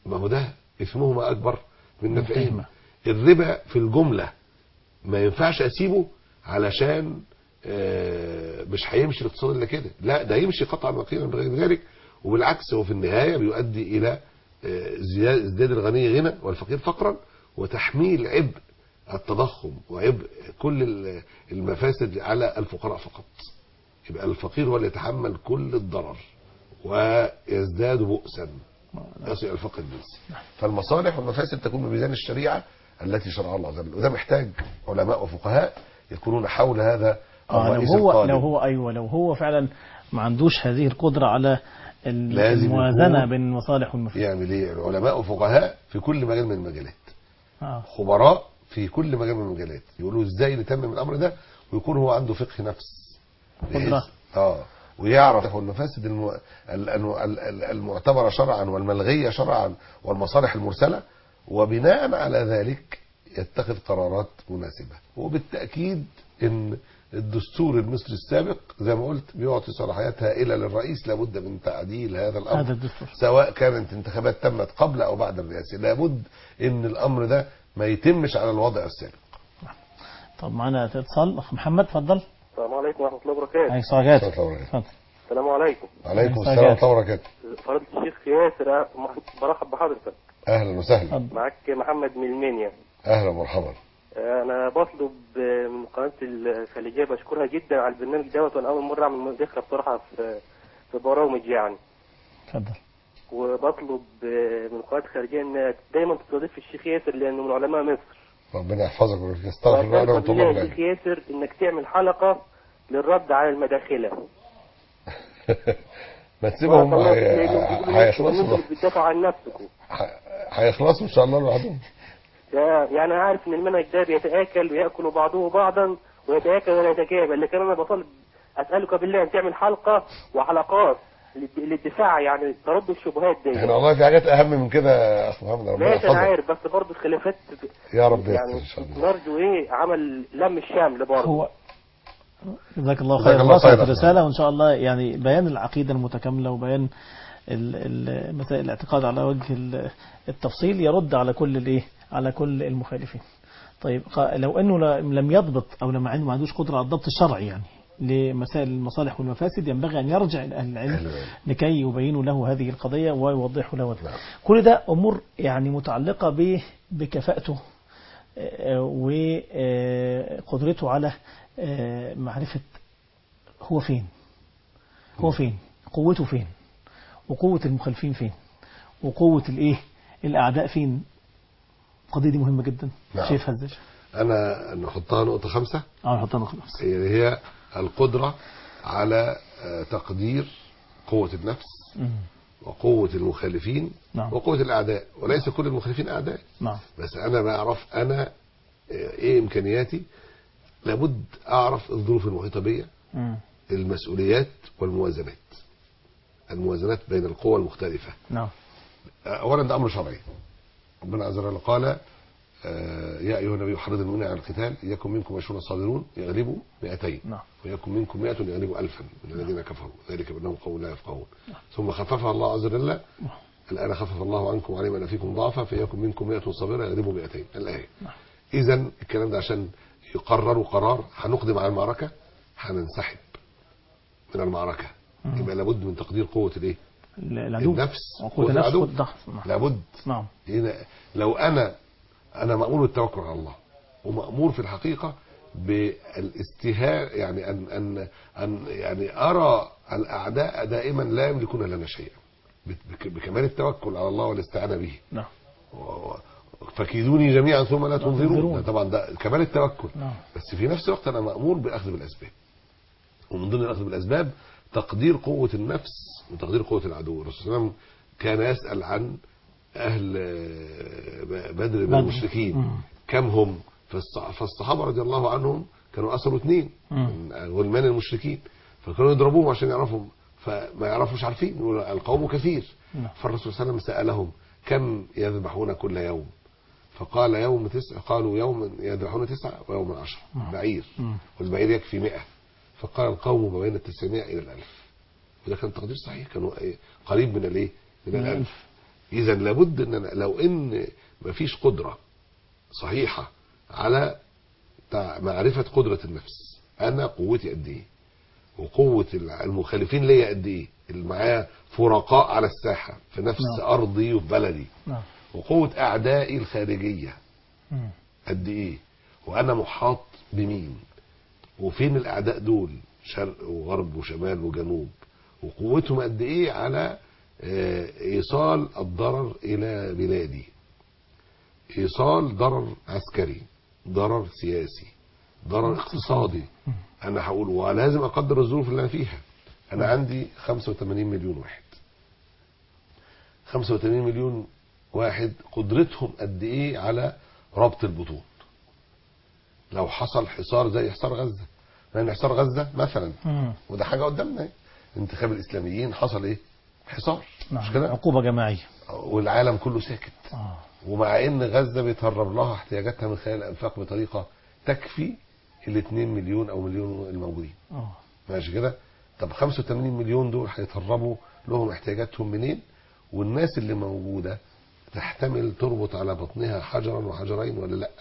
ما هو ده اسمهما اكبر من نفعهما نفعهما. الربا في الجمله ما ينفعش اسيبه علشان آه، مش هيمشي الاقتصاد الا كده لا ده يمشي قطعا وقيلا بغير ذلك وبالعكس هو في النهايه بيؤدي الى آه، زياد- ازدياد الغني غنى والفقير فقرا وتحميل عبء التضخم وعبء كل ال- المفاسد على الفقراء فقط يبقى الفقير هو اللي يتحمل كل الضرر ويزداد بؤسا يصل الى الفقر الجنسي فالمصالح والمفاسد تكون بميزان الشريعه التي شرعها الله عز وجل وده محتاج علماء وفقهاء يكونون حول هذا آه لو الرئيس هو القادم لو هو ايوه لو هو فعلا ما عندوش هذه القدره على ال- لازم الموازنه يكون- بين المصالح والمفاسد يعمل ايه علماء وفقهاء في كل مجال من المجالات آه. خبراء في كل مجال من المجالات يقولوا ازاي نتمم الامر ده ويكون هو عنده فقه نفس بحيث- قدرة. اه ويعرف المفاسد الم... ال- ال- ال- المعتبره شرعا والملغيه شرعا والمصالح المرسله وبناء على ذلك يتخذ قرارات مناسبه وبالتاكيد ان الدستور المصري السابق زي ما قلت بيعطي صلاحيات هائله للرئيس لابد من تعديل هذا الامر هذا الدستور سواء كانت انتخابات تمت قبل او بعد الرئاسه لابد ان الامر ده ما يتمش على الوضع السابق طب معانا اتصال اخ محمد اتفضل السلام عليكم ورحمة الله وبركاته عليك صاجات ورحمة الله وبركاته. اتفضل السلام عليكم عليكم مساء السلام الخير. ورحمه الله وبركاته فضيلة الشيخ ياسر أه، برحب بحضرتك اهلا وسهلا اتفضل معك محمد من المنيا اهلا ومرحبا أنا بطلب آه، من قناة الخليجية بشكرها جدا على البرنامج دوت وأنا أول مرة أعمل مداخلة بصراحة في في برامج يعني اتفضل وبطلب آه، من قناة الخليجية إن دايما تستضيف الشيخ ياسر لأنه من علماء مصر ربنا يحفظك ويرزقك استغفر الله انا وأطلب وطلب بالله يا الله شيخ ياسر إنك تعمل حلقة للرد على المداخلة ما تسيبهم وأطلب- هي- لأنهم بيقولوا هيخلصوا إنكم بتدافعوا عن نفسكم ه- هيخلصوا ان شاء الله لوحدهم يا- يعني انا عارف ان المنهج ده بيتاكل وياكل بعضه بعضا ويتاكل ولا يتكامل لكن انا بطالب اسالك بالله ان تعمل حلقه وحلقات للد- للدفاع يعني ترد الشبهات دي احنا والله في حاجات اهم من كده يا اخ محمد ربنا ماشي انا يحفظك عارف بس برضه الخلافات يا رب يستر يعني ان شاء الله نرجو ايه عمل لم الشمل برضه هو جزاك الله جزاك خير الله وصلت خير. الرسالة وإن شاء الله يعني بيان العقيدة المتكاملة وبيان ال- ال- مسائل الاعتقاد على وجه ال- التفصيل يرد على كل الايه على كل المخالفين طيب قا- لو انه لا- لم يضبط او لم عنده ما عندوش قدره على الضبط الشرعي يعني لمسائل المصالح والمفاسد ينبغي ان يرجع الى اهل العلم أهل العلم. لكي يبينوا له هذه القضيه ويوضحوا له نعم. كل ده امور يعني متعلقه ب- بكفاءته وقدرته على آه، معرفة هو فين هو فين قوته فين وقوة المخالفين فين وقوة الايه الاعداء فين القضية دي مهمة جدا نعم. شايفها ازاي انا نحطها نقطه خمسه اه نحطها خلاص هي هي القدره على آه، تقدير قوه النفس مم. وقوه المخالفين نعم. وقوه الاعداء وليس كل المخالفين اعداء نعم بس انا بعرف انا آه، ايه امكانياتي لابد اعرف الظروف المحيطه بيا مم. المسؤوليات والموازنات الموازنات بين القوى المختلفه نعم اولا ده امر شرعي ربنا عز وجل قال آه، يا ايها النبي حرض المؤمنين على القتال يكن منكم عشرون صابرون يغلبوا 200 نعم ويكن منكم 100 يغلبوا 1000 من الذين كفروا ذلك بانهم قوم لا يفقهون ثم خففها الله عز وجل الان خفف الله عنكم وعلم ان فيكم ضعفا فيكن منكم 100 صابره يغلبوا 200 الايه اذا الكلام ده عشان يقرروا قرار هنقدم على المعركه هننسحب من المعركه يبقى لابد من تقدير قوه الايه العدو النفس وقوة النفس العدو. قوة الضعف نعم. لابد نعم هنا لو انا انا مامور بالتوكل على الله ومامور في الحقيقه بالاستهاء يعني ان ان ان يعني ارى الاعداء دائما لا يملكون لنا شيئا بك- بكمال التوكل على الله والاستعانه به نعم و- و- فكيدوني جميعا ثم لا تنظرون تنظرون. ده طبعا ده كمال التوكل نعم بس في نفس الوقت انا مامور بالاخذ بالاسباب ومن ضمن الاخذ بالاسباب تقدير قوه النفس وتقدير قوه العدو الرسول صلى الله عليه وسلم كان يسال عن اهل آه، بدر من بدر. المشركين مم. كم هم فالص- فالصحابه رضي الله عنهم كانوا اسروا اثنين مم. من غلمان المشركين فكانوا يضربوهم عشان يعرفوا فما يعرفوش عارفين يقول القوم كثير نعم. فالرسول صلى الله عليه وسلم سالهم كم يذبحون كل يوم فقال يوم تسع قالوا يوم يذبحون تسعة ويوم عشرة بعير مم. والبعير يكفي مئة فقال القوم ما بين التسعمائة إلى الألف وده كان تقدير صحيح كانوا إيه؟ قريب من الإيه من من الألف الألف. اذا لابد ان أنا لو ان مفيش قدره صحيحه على تع- معرفه قدره النفس انا قوتي قد ايه وقوه المخالفين ليا قد ايه اللي معايا فرقاء على الساحه في نفس نعم. ارضي وفي بلدي نعم وقوه اعدائي الخارجيه مم. قد ايه وانا محاط بمين وفين الاعداء دول شرق وغرب وشمال وجنوب وقوتهم قد ايه على آه، ايصال الضرر الى بلادي ايصال ضرر عسكري ضرر سياسي ضرر اقتصادي انا هقول ولازم اقدر الظروف اللي انا فيها انا عندي 85 مليون واحد 85 مليون واحد قدرتهم قد ايه على ربط البطون لو حصل حصار زي حصار غزه لان حصار غزه مثلا مم. وده حاجه قدامنا اهي. انتخاب الاسلاميين حصل ايه حصار مش نعم كده عقوبة جماعية والعالم كله ساكت آه. ومع ان غزه بيتهرب لها احتياجاتها من خلال الانفاق بطريقه تكفي ال 2 مليون او مليون الموجودين آه. ماشي كده طب 85 مليون دول هيتهربوا لهم احتياجاتهم منين والناس اللي موجوده تحتمل تربط على بطنها حجرا وحجرين ولا لا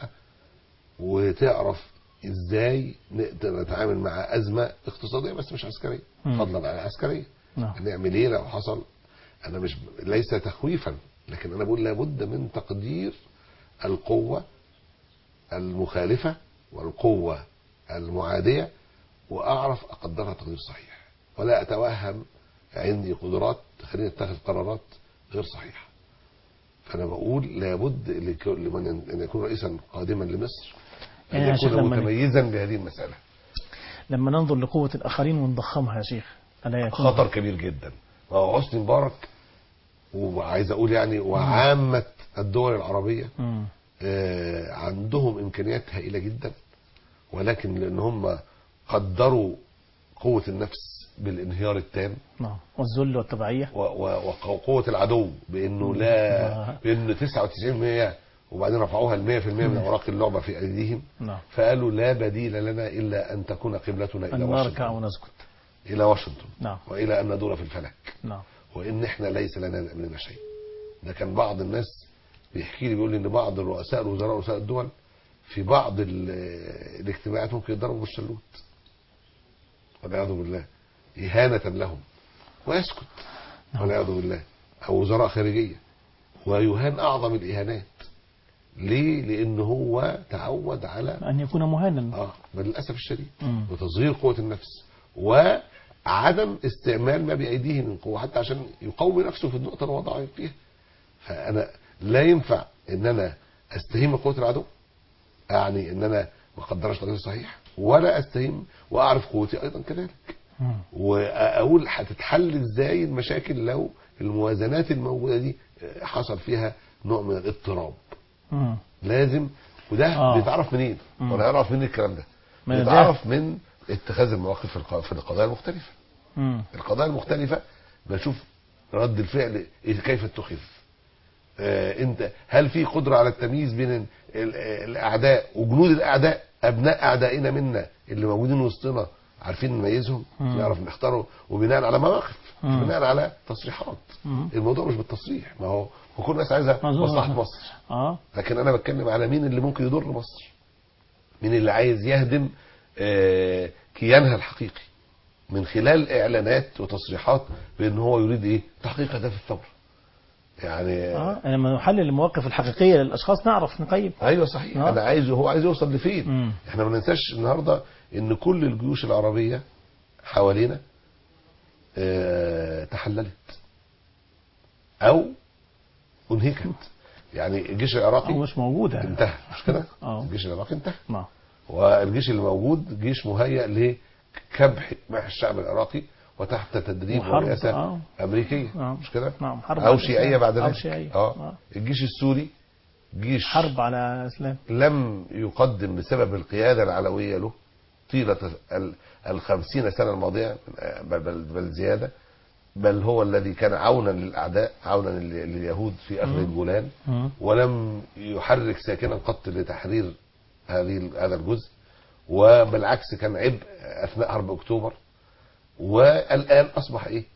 وتعرف ازاي نقدر نتعامل مع ازمه اقتصاديه بس مش عسكريه مم. فضلا عن عسكريه نعم هنعمل ايه لو حصل انا مش ليس تخويفا لكن انا بقول لابد من تقدير القوه المخالفه والقوه المعاديه واعرف اقدرها تقدير صحيح ولا اتوهم عندي قدرات تخليني اتخذ قرارات غير صحيحه فانا بقول لابد لك- لمن ان يكون رئيسا قادما لمصر ان يعني يا شيخ يكون لما ن- متميزا بهذه المساله لما ننظر لقوة الآخرين ونضخمها يا شيخ ألا يكون خطر كبير جدا وهو حسني مبارك وعايز اقول يعني وعامه الدول العربيه مم. آه، عندهم امكانيات هائله جدا ولكن لان هم قدروا قوه النفس بالانهيار التام نعم والذل والتبعية و- و- وقوه العدو بانه لا آه. بان 99% وبعدين رفعوها ل 100% من اوراق اللعبه في ايديهم نعم فقالوا لا بديل لنا الا ان تكون قبلتنا الى أن نركع واشنطن ونسكت الى واشنطن نعم والى ان ندور في الفلك نعم وان احنا ليس لنا من امرنا شيء ده كان بعض الناس بيحكي لي بيقول لي ان بعض الرؤساء الوزراء ورؤساء الدول في بعض ال- الاجتماعات ممكن يضربوا بالشلوت والعياذ بالله اهانه لهم ويسكت والعياذ بالله او وزراء خارجيه ويهان اعظم الاهانات ليه؟ لان هو تعود على أن يكون مهانا اه بل للاسف الشديد مم. وتصغير قوه النفس وعدم استعمال ما بايديه من قوه حتى عشان يقوي نفسه في النقطه اللي هو ضعيف فيها فانا لا ينفع ان انا استهين من قوه العدو اعني ان انا ما اقدرش تقدير صحيح ولا استهين واعرف قوتي ايضا كذلك مم. واقول هتتحل ازاي المشاكل لو الموازنات الموجوده دي حصل فيها نوع من الاضطراب مم. لازم وده آه. بيتعرف منين؟ مم. ولا يعرف منين الكلام ده؟ من بيتعرف من اتخاذ المواقف في الق- في القضايا المختلفه. مم. القضايا المختلفه بشوف رد الفعل إيه- كيف اتخذ. آه انت هل في قدره على التمييز بين ال- ال- الاعداء وجنود الاعداء ابناء اعدائنا منا اللي موجودين وسطنا عارفين نميزهم مم. نعرف نختاره وبناء على مواقف مش مم. بناء على تصريحات مم. الموضوع مش بالتصريح ما هو هو كل الناس عايزه مظبوط. مصلحه مصر اه لكن انا بتكلم على مين اللي ممكن يضر مصر مين اللي عايز يهدم آه، كيانها الحقيقي من خلال اعلانات وتصريحات بان هو يريد ايه تحقيق اهداف الثوره يعني اه لما نحلل المواقف الحقيقية للأشخاص نعرف نقيم ايوه صحيح آه. انا عايز هو عايز يوصل لفين مم. احنا ما ننساش النهارده ان كل الجيوش العربيه حوالينا آه، تحللت او انهكت يعني الجيش أو العراقي مش موجودة انتهى مش كده اه الجيش العراقي انتهى نعم والجيش اللي موجود جيش مهيأ لكبح مع الشعب العراقي وتحت تدريب وحرب، ورئاسة آه. أمريكية نعم. مش كده؟ نعم حرب أو على شيعية الإسلام. بعد أو ذلك شيعية اه آه. الجيش السوري جيش حرب على الإسلام لم يقدم بسبب القيادة العلوية له طيلة ال- الخمسين سنة الماضية بل, بل, بل زيادة بل هو الذي كان عونا للأعداء عونا لل- لليهود في أخذ الجولان مم. ولم يحرك ساكنا قط لتحرير هذه هذا الجزء وبالعكس كان عبء اثناء حرب اكتوبر والان اصبح ايه؟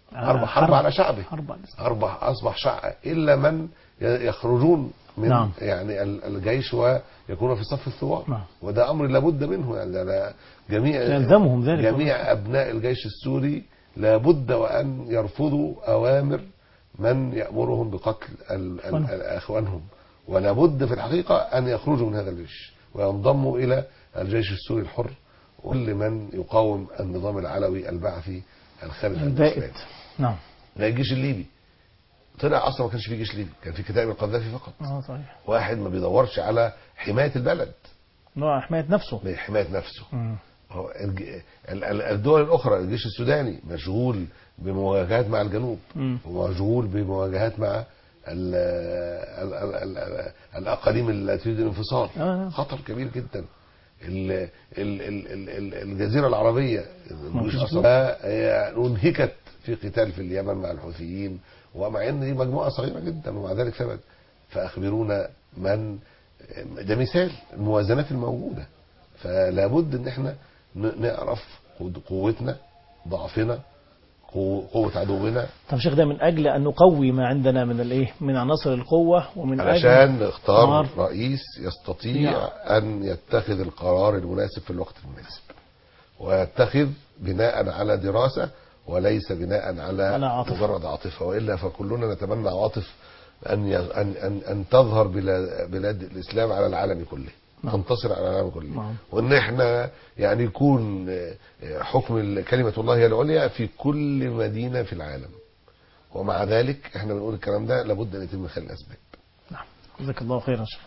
أربع حرب على شعبه حرب على الإسلام. أربع أصبح شعب إلا من ي- يخرجون من نعم. يعني ال- الجيش ويكونون في صف الثوار نعم. وده أمر لابد منه يعني ده جميع يلزمهم ذلك جميع أبناء الجيش السوري لابد وأن يرفضوا أوامر من يأمرهم بقتل ال- ال- إخوانهم. ال- إخوانهم ولابد في الحقيقة أن يخرجوا من هذا الجيش وينضموا إلى الجيش السوري الحر وكل من يقاوم النظام العلوي البعثي الخارج عن البائد الإسلام نعم لا الجيش الليبي طلع اصلا ما كانش فيه جيش ليبي كان في كتائب القذافي فقط اه صحيح واحد ما بيدورش على حمايه البلد نوع حماية نفسه حمايه نفسه مم. هو الج- ال- ال- الدول الاخرى الجيش السوداني مشغول بمواجهات مع الجنوب مم. ومشغول بمواجهات مع ال ال ال ال ال الاقاليم التي تريد الانفصال آه. خطر كبير جدا ال ال ال ال ال الجزيره العربيه الجيوش فيش أصلاً هي انهكت في قتال في اليمن مع الحوثيين ومع ان دي مجموعه صغيره جدا ومع ذلك ثبت فاخبرونا من ده مثال الموازنات الموجوده فلا بد ان احنا ن- نعرف قد- قوتنا ضعفنا قو- قوه عدونا طب شيخ ده من اجل ان نقوي ما عندنا من الايه من عناصر القوه ومن اجل علشان نختار نار. رئيس يستطيع نعم. ان يتخذ القرار المناسب في الوقت المناسب ويتخذ بناء على دراسه وليس بناء على, على عاطفة. مجرد عاطفه والا فكلنا نتمنى عواطف ان ي- ان ان, أن تظهر بلاد, بلاد الاسلام على العالم كله نعم. تنتصر على العالم كله نعم. وان احنا يعني يكون آه، حكم ال- كلمه الله هي العليا في كل مدينه في العالم ومع ذلك احنا بنقول الكلام ده لابد ان يتم من خلال الاسباب نعم جزاك الله خيرا شيخ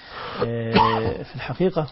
آه، في الحقيقة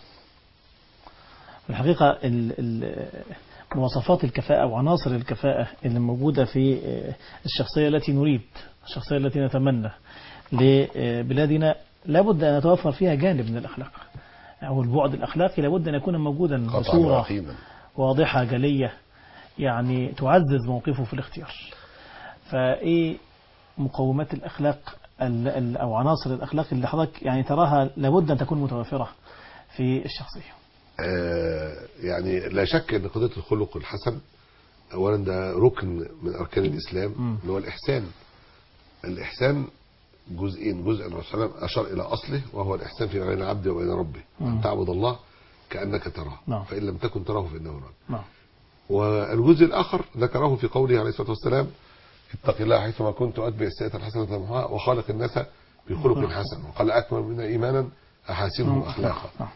في الحقيقة ال- ال- مواصفات الكفاءة وعناصر الكفاءة اللي موجودة في آه، الشخصية التي نريد الشخصية التي نتمنى لبلادنا لابد أن يتوفر فيها جانب من الأخلاق أو البعد الأخلاقي لابد أن يكون موجودا قطعا بصورة ويقينا واضحة جلية يعني تعزز موقفه في الاختيار فإيه مقومات الأخلاق ال- ال- أو عناصر الأخلاق اللي حضرتك يعني تراها لابد أن تكون متوفرة في الشخصية آه، يعني لا شك ان قضيه الخلق الحسن اولا ده ركن من اركان الاسلام مم. اللي هو الاحسان الاحسان جزئين جزء الرسول صلى الله عليه وسلم اشار الى اصله وهو الاحسان فيما بين العبد وبين ربه مم. ان تعبد الله كانك تراه نعم. فان لم تكن تراه فانه يراك نعم والجزء الاخر ذكره في قوله عليه الصلاه والسلام اتق الله حيثما كنت واتبع السيئه الحسنه تمحها وخالق الناس بخلق حسن وقال اكمل منا ايمانا احاسنهم اخلاقا نعم.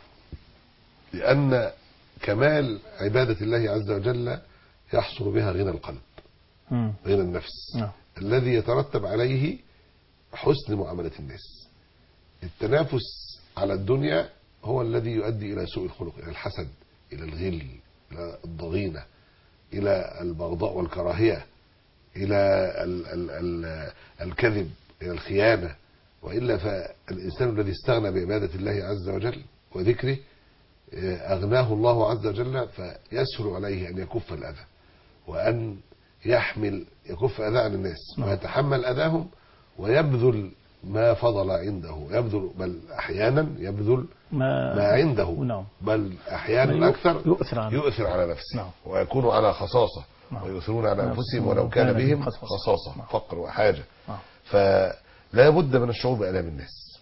لأن كمال عبادة الله عز وجل يحصل بها غنى القلب مم. غنى النفس نعم. الذي يترتب عليه حسن معاملة الناس التنافس على الدنيا هو الذي يؤدي إلى سوء الخلق إلى الحسد إلى الغل إلى الضغينة إلى البغضاء والكراهية إلى ال ال ال الكذب إلى الخيانة وإلا فالإنسان الذي استغنى بعبادة الله عز وجل وذكره أغناه الله عز وجل فيسهل عليه أن يكف الأذى وأن يحمل يكف أذى عن الناس نعم. ويتحمل أذاهم ويبذل ما فضل عنده يبذل بل أحيانا يبذل ما, ما عنده نعم بل ما أحيانا يؤ- أكثر يؤثر عنه. يؤثر على نفسه نعم. ويكون على خصاصة نعم. ويؤثرون على نعم. أنفسهم ولو كان بهم خصاصة. خصاصة نعم. فقر وحاجة نعم. فلا بد من الشعور بآلام الناس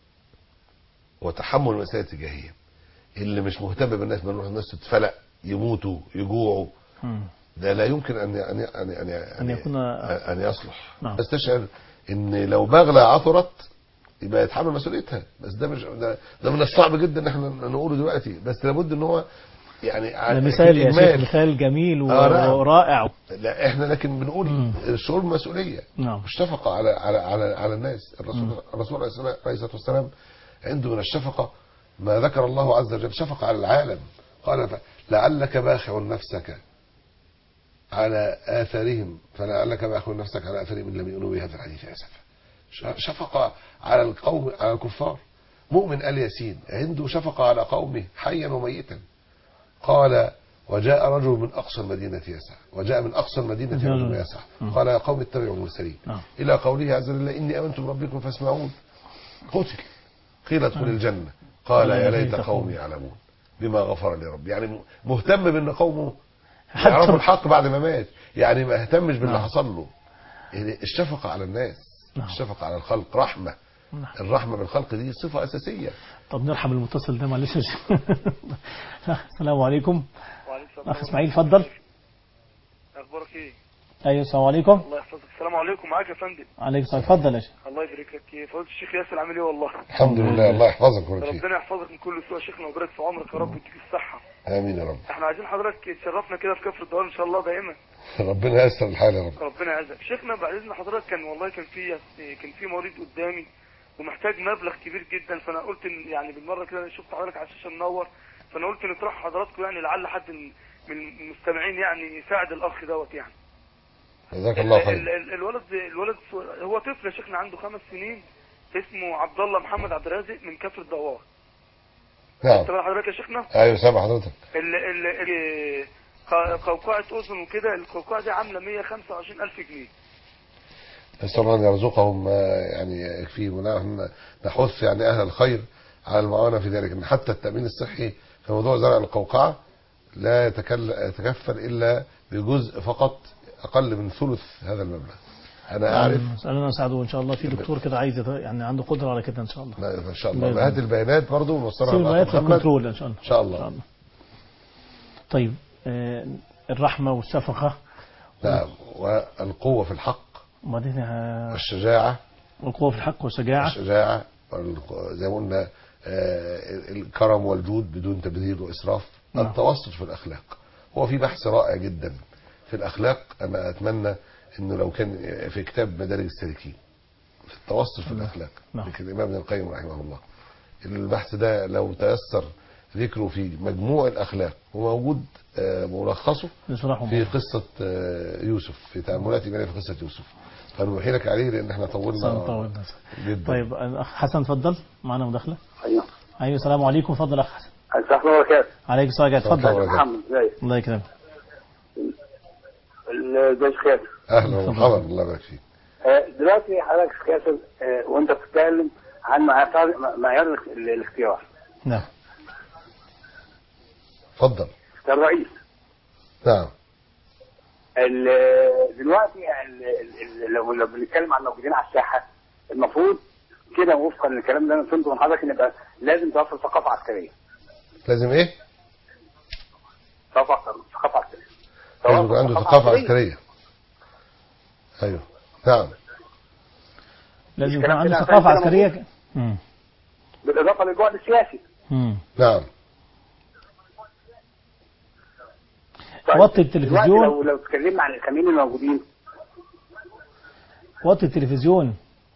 وتحمل المسائل التجاهية اللي مش مهتم بالناس بنروح الناس تتفلق يموتوا يجوعوا مم. ده لا يمكن ان ان ان ان, أن يكون- ان يصلح نعم. بس تشعر ان لو بغلة عثرت يبقى يتحمل مسؤوليتها بس ده مش ده, ده من الصعب جدا ان احنا نقوله دلوقتي بس لابد ان هو يعني ده على- مثال يا شيخ الإجمال. مثال جميل آه، نعم. ورائع لا احنا لكن بنقول مم. الشعور بالمسؤوليه نعم الشفقه على على على على الناس مم. الرسول الرسول عليه الصلاه عليه الصلاة والسلام عنده من الشفقه ما ذكر الله عز وجل شفقه على العالم قال ف- لعلك باخع نفسك على اثارهم فلعلك باخع نفسك على اثارهم ان لم يؤمنوا بهذا الحديث اسفا ش- شفقه على القوم على الكفار مؤمن ال ياسين عنده شفقه على قومه حيا وميتا قال وجاء رجل من اقصى المدينه يسعى وجاء من اقصى المدينه رجل يسعى مم. قال يا قوم اتبعوا المرسلين نعم إلى قوله عز وجل إني آمنت بربكم فاسمعون قتل قيل ادخل الجنة قال يا ليت قومي يعلمون بما غفر لي ربي يعني مهتم بأن قومه يعرفوا الحق بعد ما مات يعني ما اهتمش باللي نعم. حصل له يعني الشفقة على الناس نعم. الشفقة على الخلق رحمة نعم. الرحمة بالخلق دي صفة أساسية طب نرحم المتصل ده معلش يا شيخ. السلام عليكم وعليكم السلام اخ اسماعيل اتفضل اخبارك ايه ايوه السلام عليكم الله يحفظك السلام عليكم معاك يا فندم عليكم السلام اتفضل يا شيخ الله يبارك لك ايه فضيله الشيخ ياسر عامل ايه والله الحمد لله الله يحفظك ويبارك فيك ربنا يحفظك من كل سوء يا شيخنا ويبارك في عمرك يا رب ويديك الصحه آمين يا رب احنا عايزين حضرتك تشرفنا كده في كفر الدوام ان شاء الله دائما ربنا ييسر الحال يا رب ربنا يعزك شيخنا بعد اذن حضرتك كان والله كان في كان في مريض قدامي ومحتاج مبلغ كبير جدا فانا قلت إن يعني بالمره كده شفت حضرتك على الشاشه منور فانا قلت نطرح حضراتكم يعني لعل حد من من المستمعين يعني يساعد الاخ دوت يعني جزاك الله ال- خير ال- ال- الولد الولد هو طفل يا شيخنا عنده خمس سنين اسمه عبد الله محمد عبد الرازق من كفر الدوار نعم تمام حضرتك يا شيخنا ايوه سامع حضرتك ال ال ال ق- قوقعة أذن وكده القوقعة دي عاملة 125 ألف جنيه نسأل الله أن يرزقهم آه، يعني يكفيهم ونحن نحث يعني أهل الخير على المعاونة في ذلك أن حتى التأمين الصحي في موضوع زرع القوقعة لا يتكل- يتكفل إلا بجزء فقط أقل من ثلث هذا المبلغ أنا أعرف سألنا سعد ان شاء الله في دكتور كده عايز يت- يعني عنده قدره على كده ان شاء الله ما ما شاء الله بإذن هات البيانات برضو ونوصلها سيب للأخ البيانات محمد. للكنترول ان شاء الله إن شاء ان شاء الله الله طيب آه، الرحمه والشفقه نعم والقوة في الحق وبعدين آه، والشجاعة القوه في الحق والشجاعه الشجاعة والق- زي ما قلنا آه، الكرم والجود بدون تبذير وإسراف نعم. التوسط في الأخلاق هو في بحث رائع جدا في الأخلاق أنا أتمنى أنه لو كان في كتاب مدارج السالكين في التوسط في الأخلاق نعم. لكن الإمام ابن القيم رحمه الله البحث ده لو تيسر ذكره في مجموع الأخلاق وموجود آه، ملخصه نشرحهم في قصة آه، يوسف في تأملات إيمانية في قصة يوسف فنوحي لك عليه لأن احنا طولنا سنطول جدا طيب الاخ حسن اتفضل معنا مداخله ايوه ايوه السلام عليكم اتفضل يا اخ حسن السلام عليكم وبركاته عليك السلام اتفضل الله محمد ازيك الله يكرمك ازيك خير أهلا ومرحبا الله يبارك فيك آه، دلوقتي حضرتك كاسر آه، وانت بتتكلم عن معيار معيار ال- الاختيار نعم اتفضل كالرئيس نعم ال- دلوقتي ال- ال- ال- لو لو بنتكلم عن الموجودين على الساحه المفروض كده وفقا للكلام اللي انا فهمته من حضرتك ان يبقى لازم توفر ثقافه عسكريه لازم ايه؟ ثقافه ثقافه عسكريه لازم يكون عنده ثقافة عسكرية ايوه نعم لازم يكون الكلام عنده كده ثقافه عشان كده عسكريه مم. بالاضافه للبعد السياسي مم. نعم وطي دلوقتي التلفزيون لو لو اتكلمنا عن الخمين الموجودين وطي التلفزيون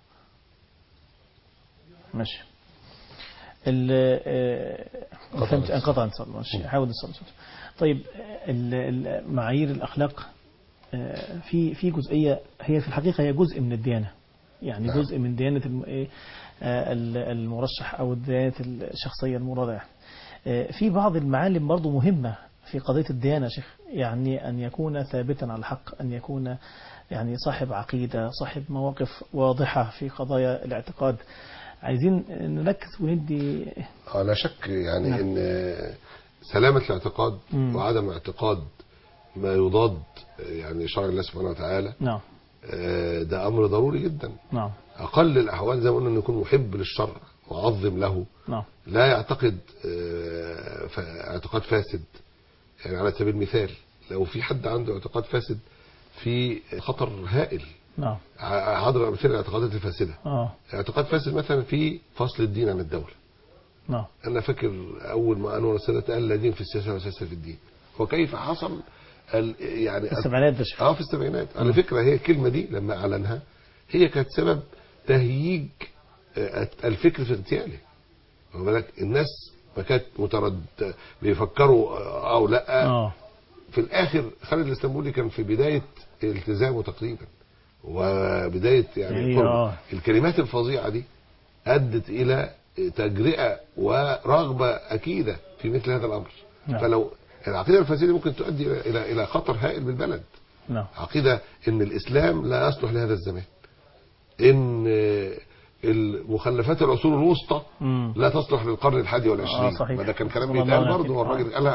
ماشي ال آه، فهمت انقطع اتصال ماشي حاول اتصال طيب ال- ال- معايير الاخلاق آه، في في جزئيه هي في الحقيقه هي جزء من الديانه يعني نعم. جزء من ديانه الم- إيه، آه، ال- المرشح او ديانه الشخصيه المرادة يعني. آه، في بعض المعالم برضو مهمه في قضيه الديانه يا شيخ يعني ان يكون ثابتا على الحق ان يكون يعني صاحب عقيده صاحب مواقف واضحه في قضايا الاعتقاد عايزين نركز وندي اه لا شك يعني نعم. ان سلامة الاعتقاد مم. وعدم اعتقاد ما يضاد يعني شرع الله سبحانه وتعالى نعم آه، ده امر ضروري جدا نعم اقل الاحوال زي ما قلنا انه يكون محب للشرع معظم له نعم لا يعتقد آه، ف- اعتقاد فاسد يعني على سبيل المثال لو في حد عنده اعتقاد فاسد في خطر هائل نعم ع- حاضر امثله الاعتقادات الفاسده اه اعتقاد فاسد مثلا في فصل الدين عن الدوله نعم انا فاكر اول ما انور السادات قال لا دين في السياسه ولا سياسه في الدين وكيف حصل ال- يعني السبعينات ده شيخ اه في السبعينات على فكره هي الكلمه دي لما اعلنها هي كانت سبب تهييج آه، الفكر في اغتياله واخد بالك الناس ما كانت مترد بيفكروا آه، او لا اه في الاخر خالد الاسطنبولي كان في بدايه التزامه تقريبا وبدايه يعني يعني قرب. آه. الكلمات الفظيعه دي ادت الى تجرئه ورغبه اكيده في مثل هذا الامر نعم. فلو العقيده الفاسده ممكن تؤدي الى الى إلى خطر هائل بالبلد نعم عقيده ان الاسلام لا يصلح لهذا الزمان ان آه، المخلفات العصور الوسطى مم. لا تصلح للقرن الحادي والعشرين آه، صحيح. ما ده كان كلام صلى الله بيتقال عليه برضه وسلم. والراجل قالها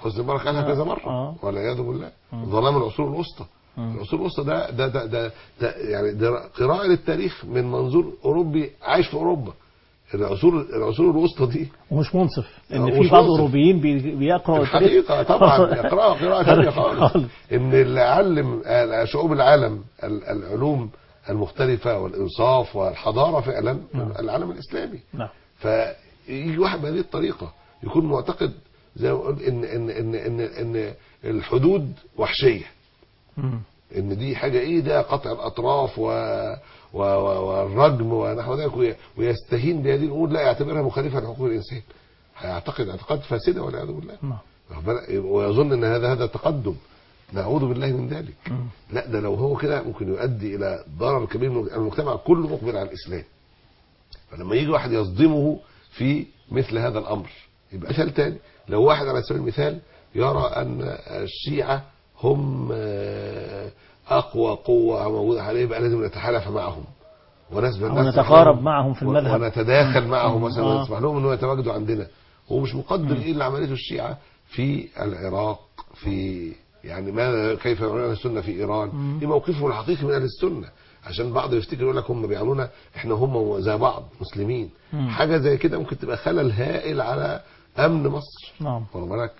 حسني مبارك قالها آه. كذا مره آه. والعياذ بالله مم. ظلام العصور الوسطى مم. العصور الوسطى ده ده ده, ده, ده يعني ده قراءه للتاريخ من منظور اوروبي عايش في اوروبا العصور العصور الوسطى دي ومش منصف لان آه، في مش بعض منصف. اوروبيين بي- بيقرأوا التاريخ. الحقيقة طبعا يقرأها قراءة ثانية خالص خالص. إن اللي علم آه، شعوب العالم ال- العلوم المختلفة والإنصاف والحضارة فعلا نعم. العالم الإسلامي نعم فيجي واحد بهذه الطريقة يكون معتقد زي ما قلت إن إن إن إن, إن الحدود وحشية مم. ان دي حاجه ايه ده قطع الاطراف و... و... و... والرجم ونحو ذلك وي... ويستهين بهذه الامور لا يعتبرها مخالفه لحقوق الانسان هيعتقد اعتقاد فاسده والعياذ بالله نعم واخد بالك؟ ويظن ان هذا هذا تقدم نعوذ بالله من ذلك مم. لا ده لو هو كده ممكن يؤدي الى ضرر كبير من المجتمع كله مقبل على الاسلام فلما يجي واحد يصدمه في مثل هذا الامر يبقى مثال تاني لو واحد على سبيل المثال يرى ان الشيعه هم آه، اقوى قوه موجوده عليه يبقى لازم نتحالف معهم ونسبة أو نتقارب معهم في المذهب. ونتداخل معهم مثلا آه. ونسمح لهم انه يتواجدوا عندنا هو مش مقدر ايه اللي عملته الشيعه في العراق في يعني ما كيف يعملون اهل السنه في ايران مم. ايه موقفهم الحقيقي من اهل السنه عشان بعض يفتكر يقول لك هم بيعملونا احنا هم زي بعض مسلمين مم. حاجه زي كده ممكن تبقى خلل هائل على امن مصر نعم واخد بالك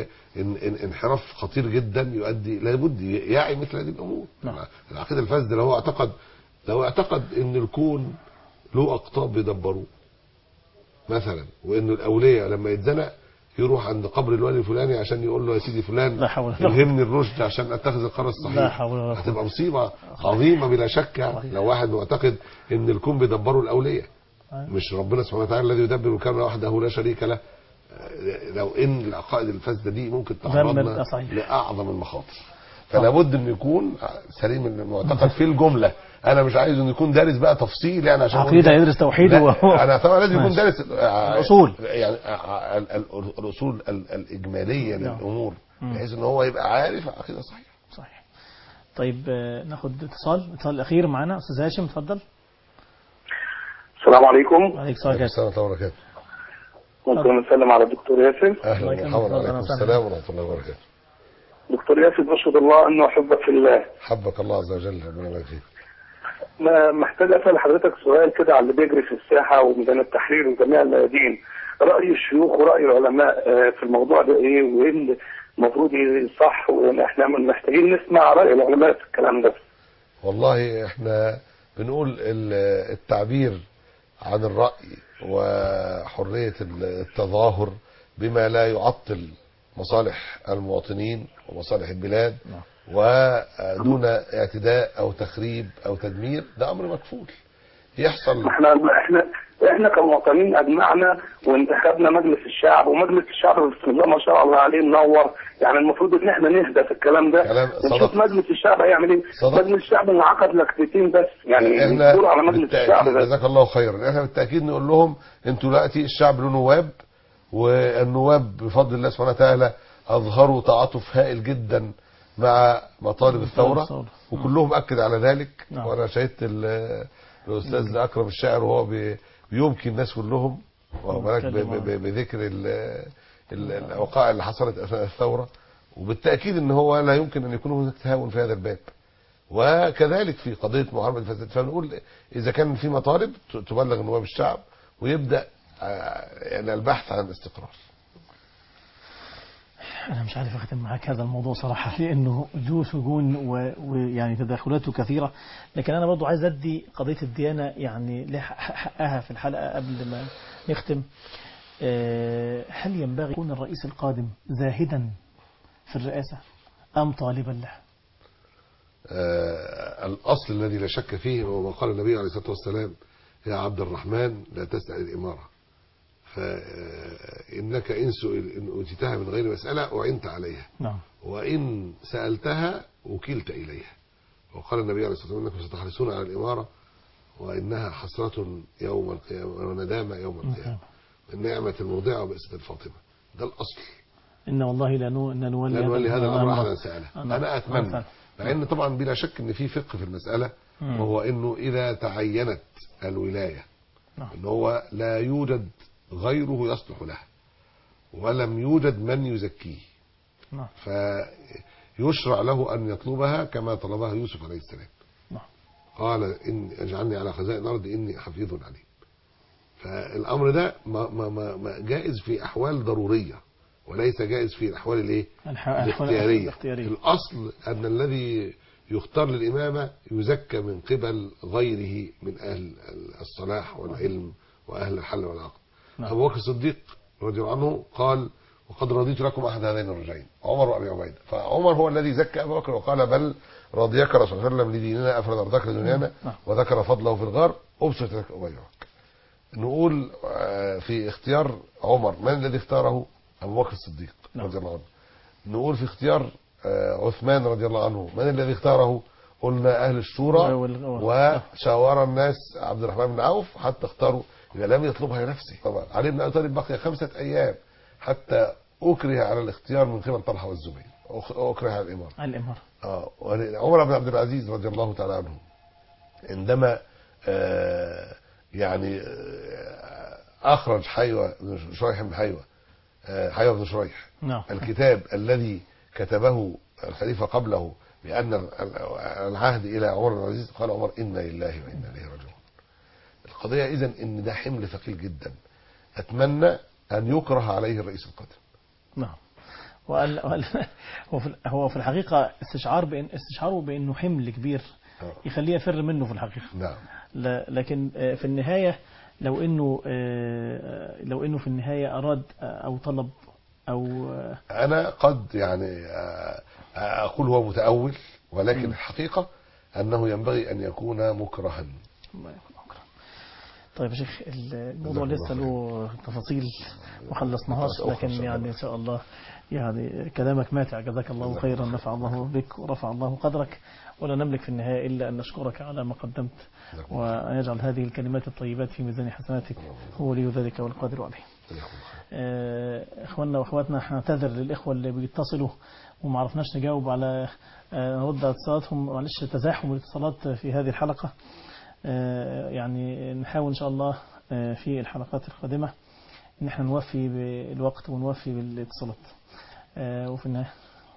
وانحراف خطير جدا يؤدي لابد يعي مثل هذه الامور نعم. العقيده الفاسده لو هو اعتقد لو اعتقد ان الكون له اقطاب بيدبروه مثلا وانه الاولياء لما يتزنق يروح عند قبر الولي الفلاني عشان يقول له يا سيدي فلان لا حول ولا قوة. الهمني الرشد عشان اتخذ القرار الصحيح لا حول ولا قوة. هتبقى مصيبه عظيمه بلا شك يعني. صحيح. لو واحد معتقد ان الكون بيدبره الاولياء أيوة. مش ربنا سبحانه وتعالى الذي يدبر الكون وحده لا شريك له آه، لو ان العقائد الفاسده دي ممكن دمر- تعرضنا آه، صحيح. لاعظم المخاطر فلا بد انه يكون سليم المعتقد في الجمله انا مش عايز انه يكون دارس بقى تفصيل يعني عشان عقيدة أقول- يدرس توحيد لا، و- انا طبعا لازم يكون ماشي. دارس آه، الأصول. يعني آه، ال- ال- الاصول ال- الاجماليه نعم. للامور مم. بحيث ان هو يبقى عارف عقيده صحيحه صحيح طيب آه، ناخد اتصال اتصال الاخير معنا استاذ هاشم اتفضل السلام عليكم عليك السلام عليكم. السلام ورحمه الله وبركاته ممكن نسلم على الدكتور ياسر الله اهلا يكرمك. ومرحبا أهلا وعليكم وسهلا. السلام ورحمه الله وبركاته دكتور ياسر أشهد الله أنه أحبك في الله حبك الله عز وجل ربنا يبارك فيك ما- محتاج أسأل حضرتك سؤال كده على اللي بيجري في الساحة وميدان التحرير وجميع الميادين رأي الشيوخ ورأي العلماء آه، في الموضوع ده إيه وإيه اللي المفروض صح وإحنا محتاجين نسمع رأي العلماء في الكلام ده والله احنا بنقول ال- التعبير عن الرأي وحرية التظاهر بما لا يعطل مصالح المواطنين ومصالح البلاد ودون اعتداء او تخريب او تدمير ده امر مكفول يحصل احنا احنا احنا كمواطنين اجمعنا وانتخبنا مجلس الشعب ومجلس الشعب بسم الله ما شاء الله عليه منور يعني المفروض ان احنا نهدى في الكلام ده كلام ونشوف صدق. مجلس الشعب هيعمل ايه صدق. مجلس الشعب انعقد لكتتين بس يعني احنا نصبر على مجلس الشعب بالتأكيد بس جزاك الله خيرا احنا بالتاكيد نقول لهم انتوا دلوقتي الشعب له نواب والنواب بفضل الله سبحانه وتعالى اظهروا تعاطف هائل جدا مع مطالب الثوره الثورة. وكلهم اكد على ذلك نعم. وانا شهدت ال- الاستاذ اكرم الشاعر وهو بي- بيبكي الناس كلهم واخد بالك ب- بيتكلم ب- ب- بذكر ال- ال- الوقائع اللي حصلت اثناء الثوره وبالتاكيد ان هو لا يمكن ان يكون هناك تهاون في هذا الباب وكذلك في قضيه محاربه الفساد فنقول اذا كان في مطالب ت- تبلغ نواب الشعب ويبدا آه، يعني البحث عن الاستقرار أنا مش عارف أختم معاك هذا الموضوع صراحة لأنه له سجون و- ويعني تداخلاته كثيرة لكن أنا برضو عايز أدي قضية الديانة يعني لها حق- حقها في الحلقة قبل ما نختم آه، هل ينبغي يكون الرئيس القادم زاهدا في الرئاسة أم طالبا له آه، الأصل الذي لا شك فيه هو ما قال النبي عليه الصلاة والسلام يا عبد الرحمن لا تسأل الإمارة فإنك إن سئل إن أوتيتها من غير مسألة أعنت عليها نعم وإن سألتها وكلت إليها وقال النبي عليه الصلاة والسلام إنكم ستحرصون على الإمارة وإنها حسرة يوم القيامة وندامة يوم القيامة النعمة المرضعة وبئسة الفاطمة ده الأصل إن والله لا نو- لا نولي لا نولي هذا الامر احدا ساله نعم. انا اتمنى نعم. مع ان طبعا بلا شك ان في فقه في المساله مم. وهو انه اذا تعينت الولايه نعم. ان هو لا يوجد غيره يصلح له ولم يوجد من يزكيه نعم. فيشرع له أن يطلبها كما طلبها يوسف عليه السلام نعم. قال إن اجعلني على خزائن الأرض إني حفيظ عليم فالأمر ده ما ما ما ما جائز في أحوال ضرورية وليس جائز في الأحوال الإيه؟ الح- الاختيارية الاختيارية الأصل أن الذي يختار للإمامة يزكى من قبل غيره من أهل الصلاح والعلم وأهل الحل والعقد نعم. أبو بكر الصديق رضي الله عنه قال وقد رضيت لكم أحد هذين الرجلين عمر وأبي عبيدة فعمر هو الذي زكى أبو بكر وقال بل رضيك رسول الله صلى الله عليه وسلم لديننا أفرد أرضاك لدنيانا نعم. وذكر فضله في الغار أبسط لك أبايعك نقول آه، في اختيار عمر من الذي اختاره أبو بكر الصديق نعم. رضي الله عنه نقول في اختيار آه، عثمان رضي الله عنه من الذي اختاره قلنا أهل الشورى وال- وشاور الناس عبد الرحمن بن عوف حتى اختاروا إذا لم يطلبها لنفسه طبعا علي بن أبي طالب بقي خمسة أيام حتى أكره على الاختيار من قبل طلحة والزبير أخ- أكره على الإمارة الإمارة آه، عمر بن عبد العزيز رضي الله تعالى عنه عندما آه، يعني آه، أخرج حيوة بن شريح بن حيوة آه، حيوة بن شريح نعم الكتاب الذي كتبه الخليفة قبله بأن ال- ال- العهد إلى عمر بن العزيز قال عمر إنا لله وإنا إليه راجعون القضية إذن إن ده حمل ثقيل جدا أتمنى أن يكره عليه الرئيس القادم نعم وقال وقال هو في هو في الحقيقة استشعار بأن استشعاره بأنه حمل كبير آه. يخليه يفر منه في الحقيقة نعم لا لكن آه، في النهاية لو انه آه، لو انه في النهاية اراد آه، او طلب او آه، أنا قد يعني آه، آه، أقول هو متأول ولكن مم. الحقيقة أنه ينبغي أن يكون مكرها الله يكون أكرم. طيب يا شيخ الموضوع جزاك لسه الله له تفاصيل ما خلصناهاش أخرى لكن إن شاء يعني الله. ان شاء الله يعني كلامك ماتع جزاك الله جزاك خيرا الله نفع الله بك ورفع الله قدرك ولا نملك في النهاية إلا أن نشكرك على ما قدمت جزاك الله وأن يجعل هذه الكلمات الطيبات في ميزان حسناتك هو ولي ذلك والقادر عليه جزاكم الله خير. آه، اخواننا واخواتنا احنا نعتذر للاخوه اللي بيتصلوا وما عرفناش نجاوب على آه، نرد على اتصالاتهم معلش تزاحم الاتصالات في هذه الحلقه آه، يعني نحاول ان شاء الله آه، في الحلقات القادمه ان احنا نوفي بالوقت ونوفي بالاتصالات آه، وفي النهايه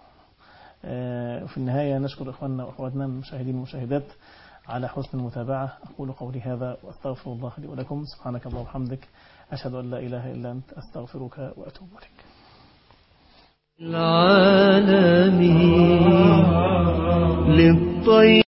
آه، وفي النهايه نشكر اخواننا واخواتنا المشاهدين والمشاهدات على حسن المتابعة أقول قولي هذا وأستغفر الله لي ولكم سبحانك اللهم وبحمدك أشهد أن لا إله إلا أنت أستغفرك وأتوب إليك العالمين للطيب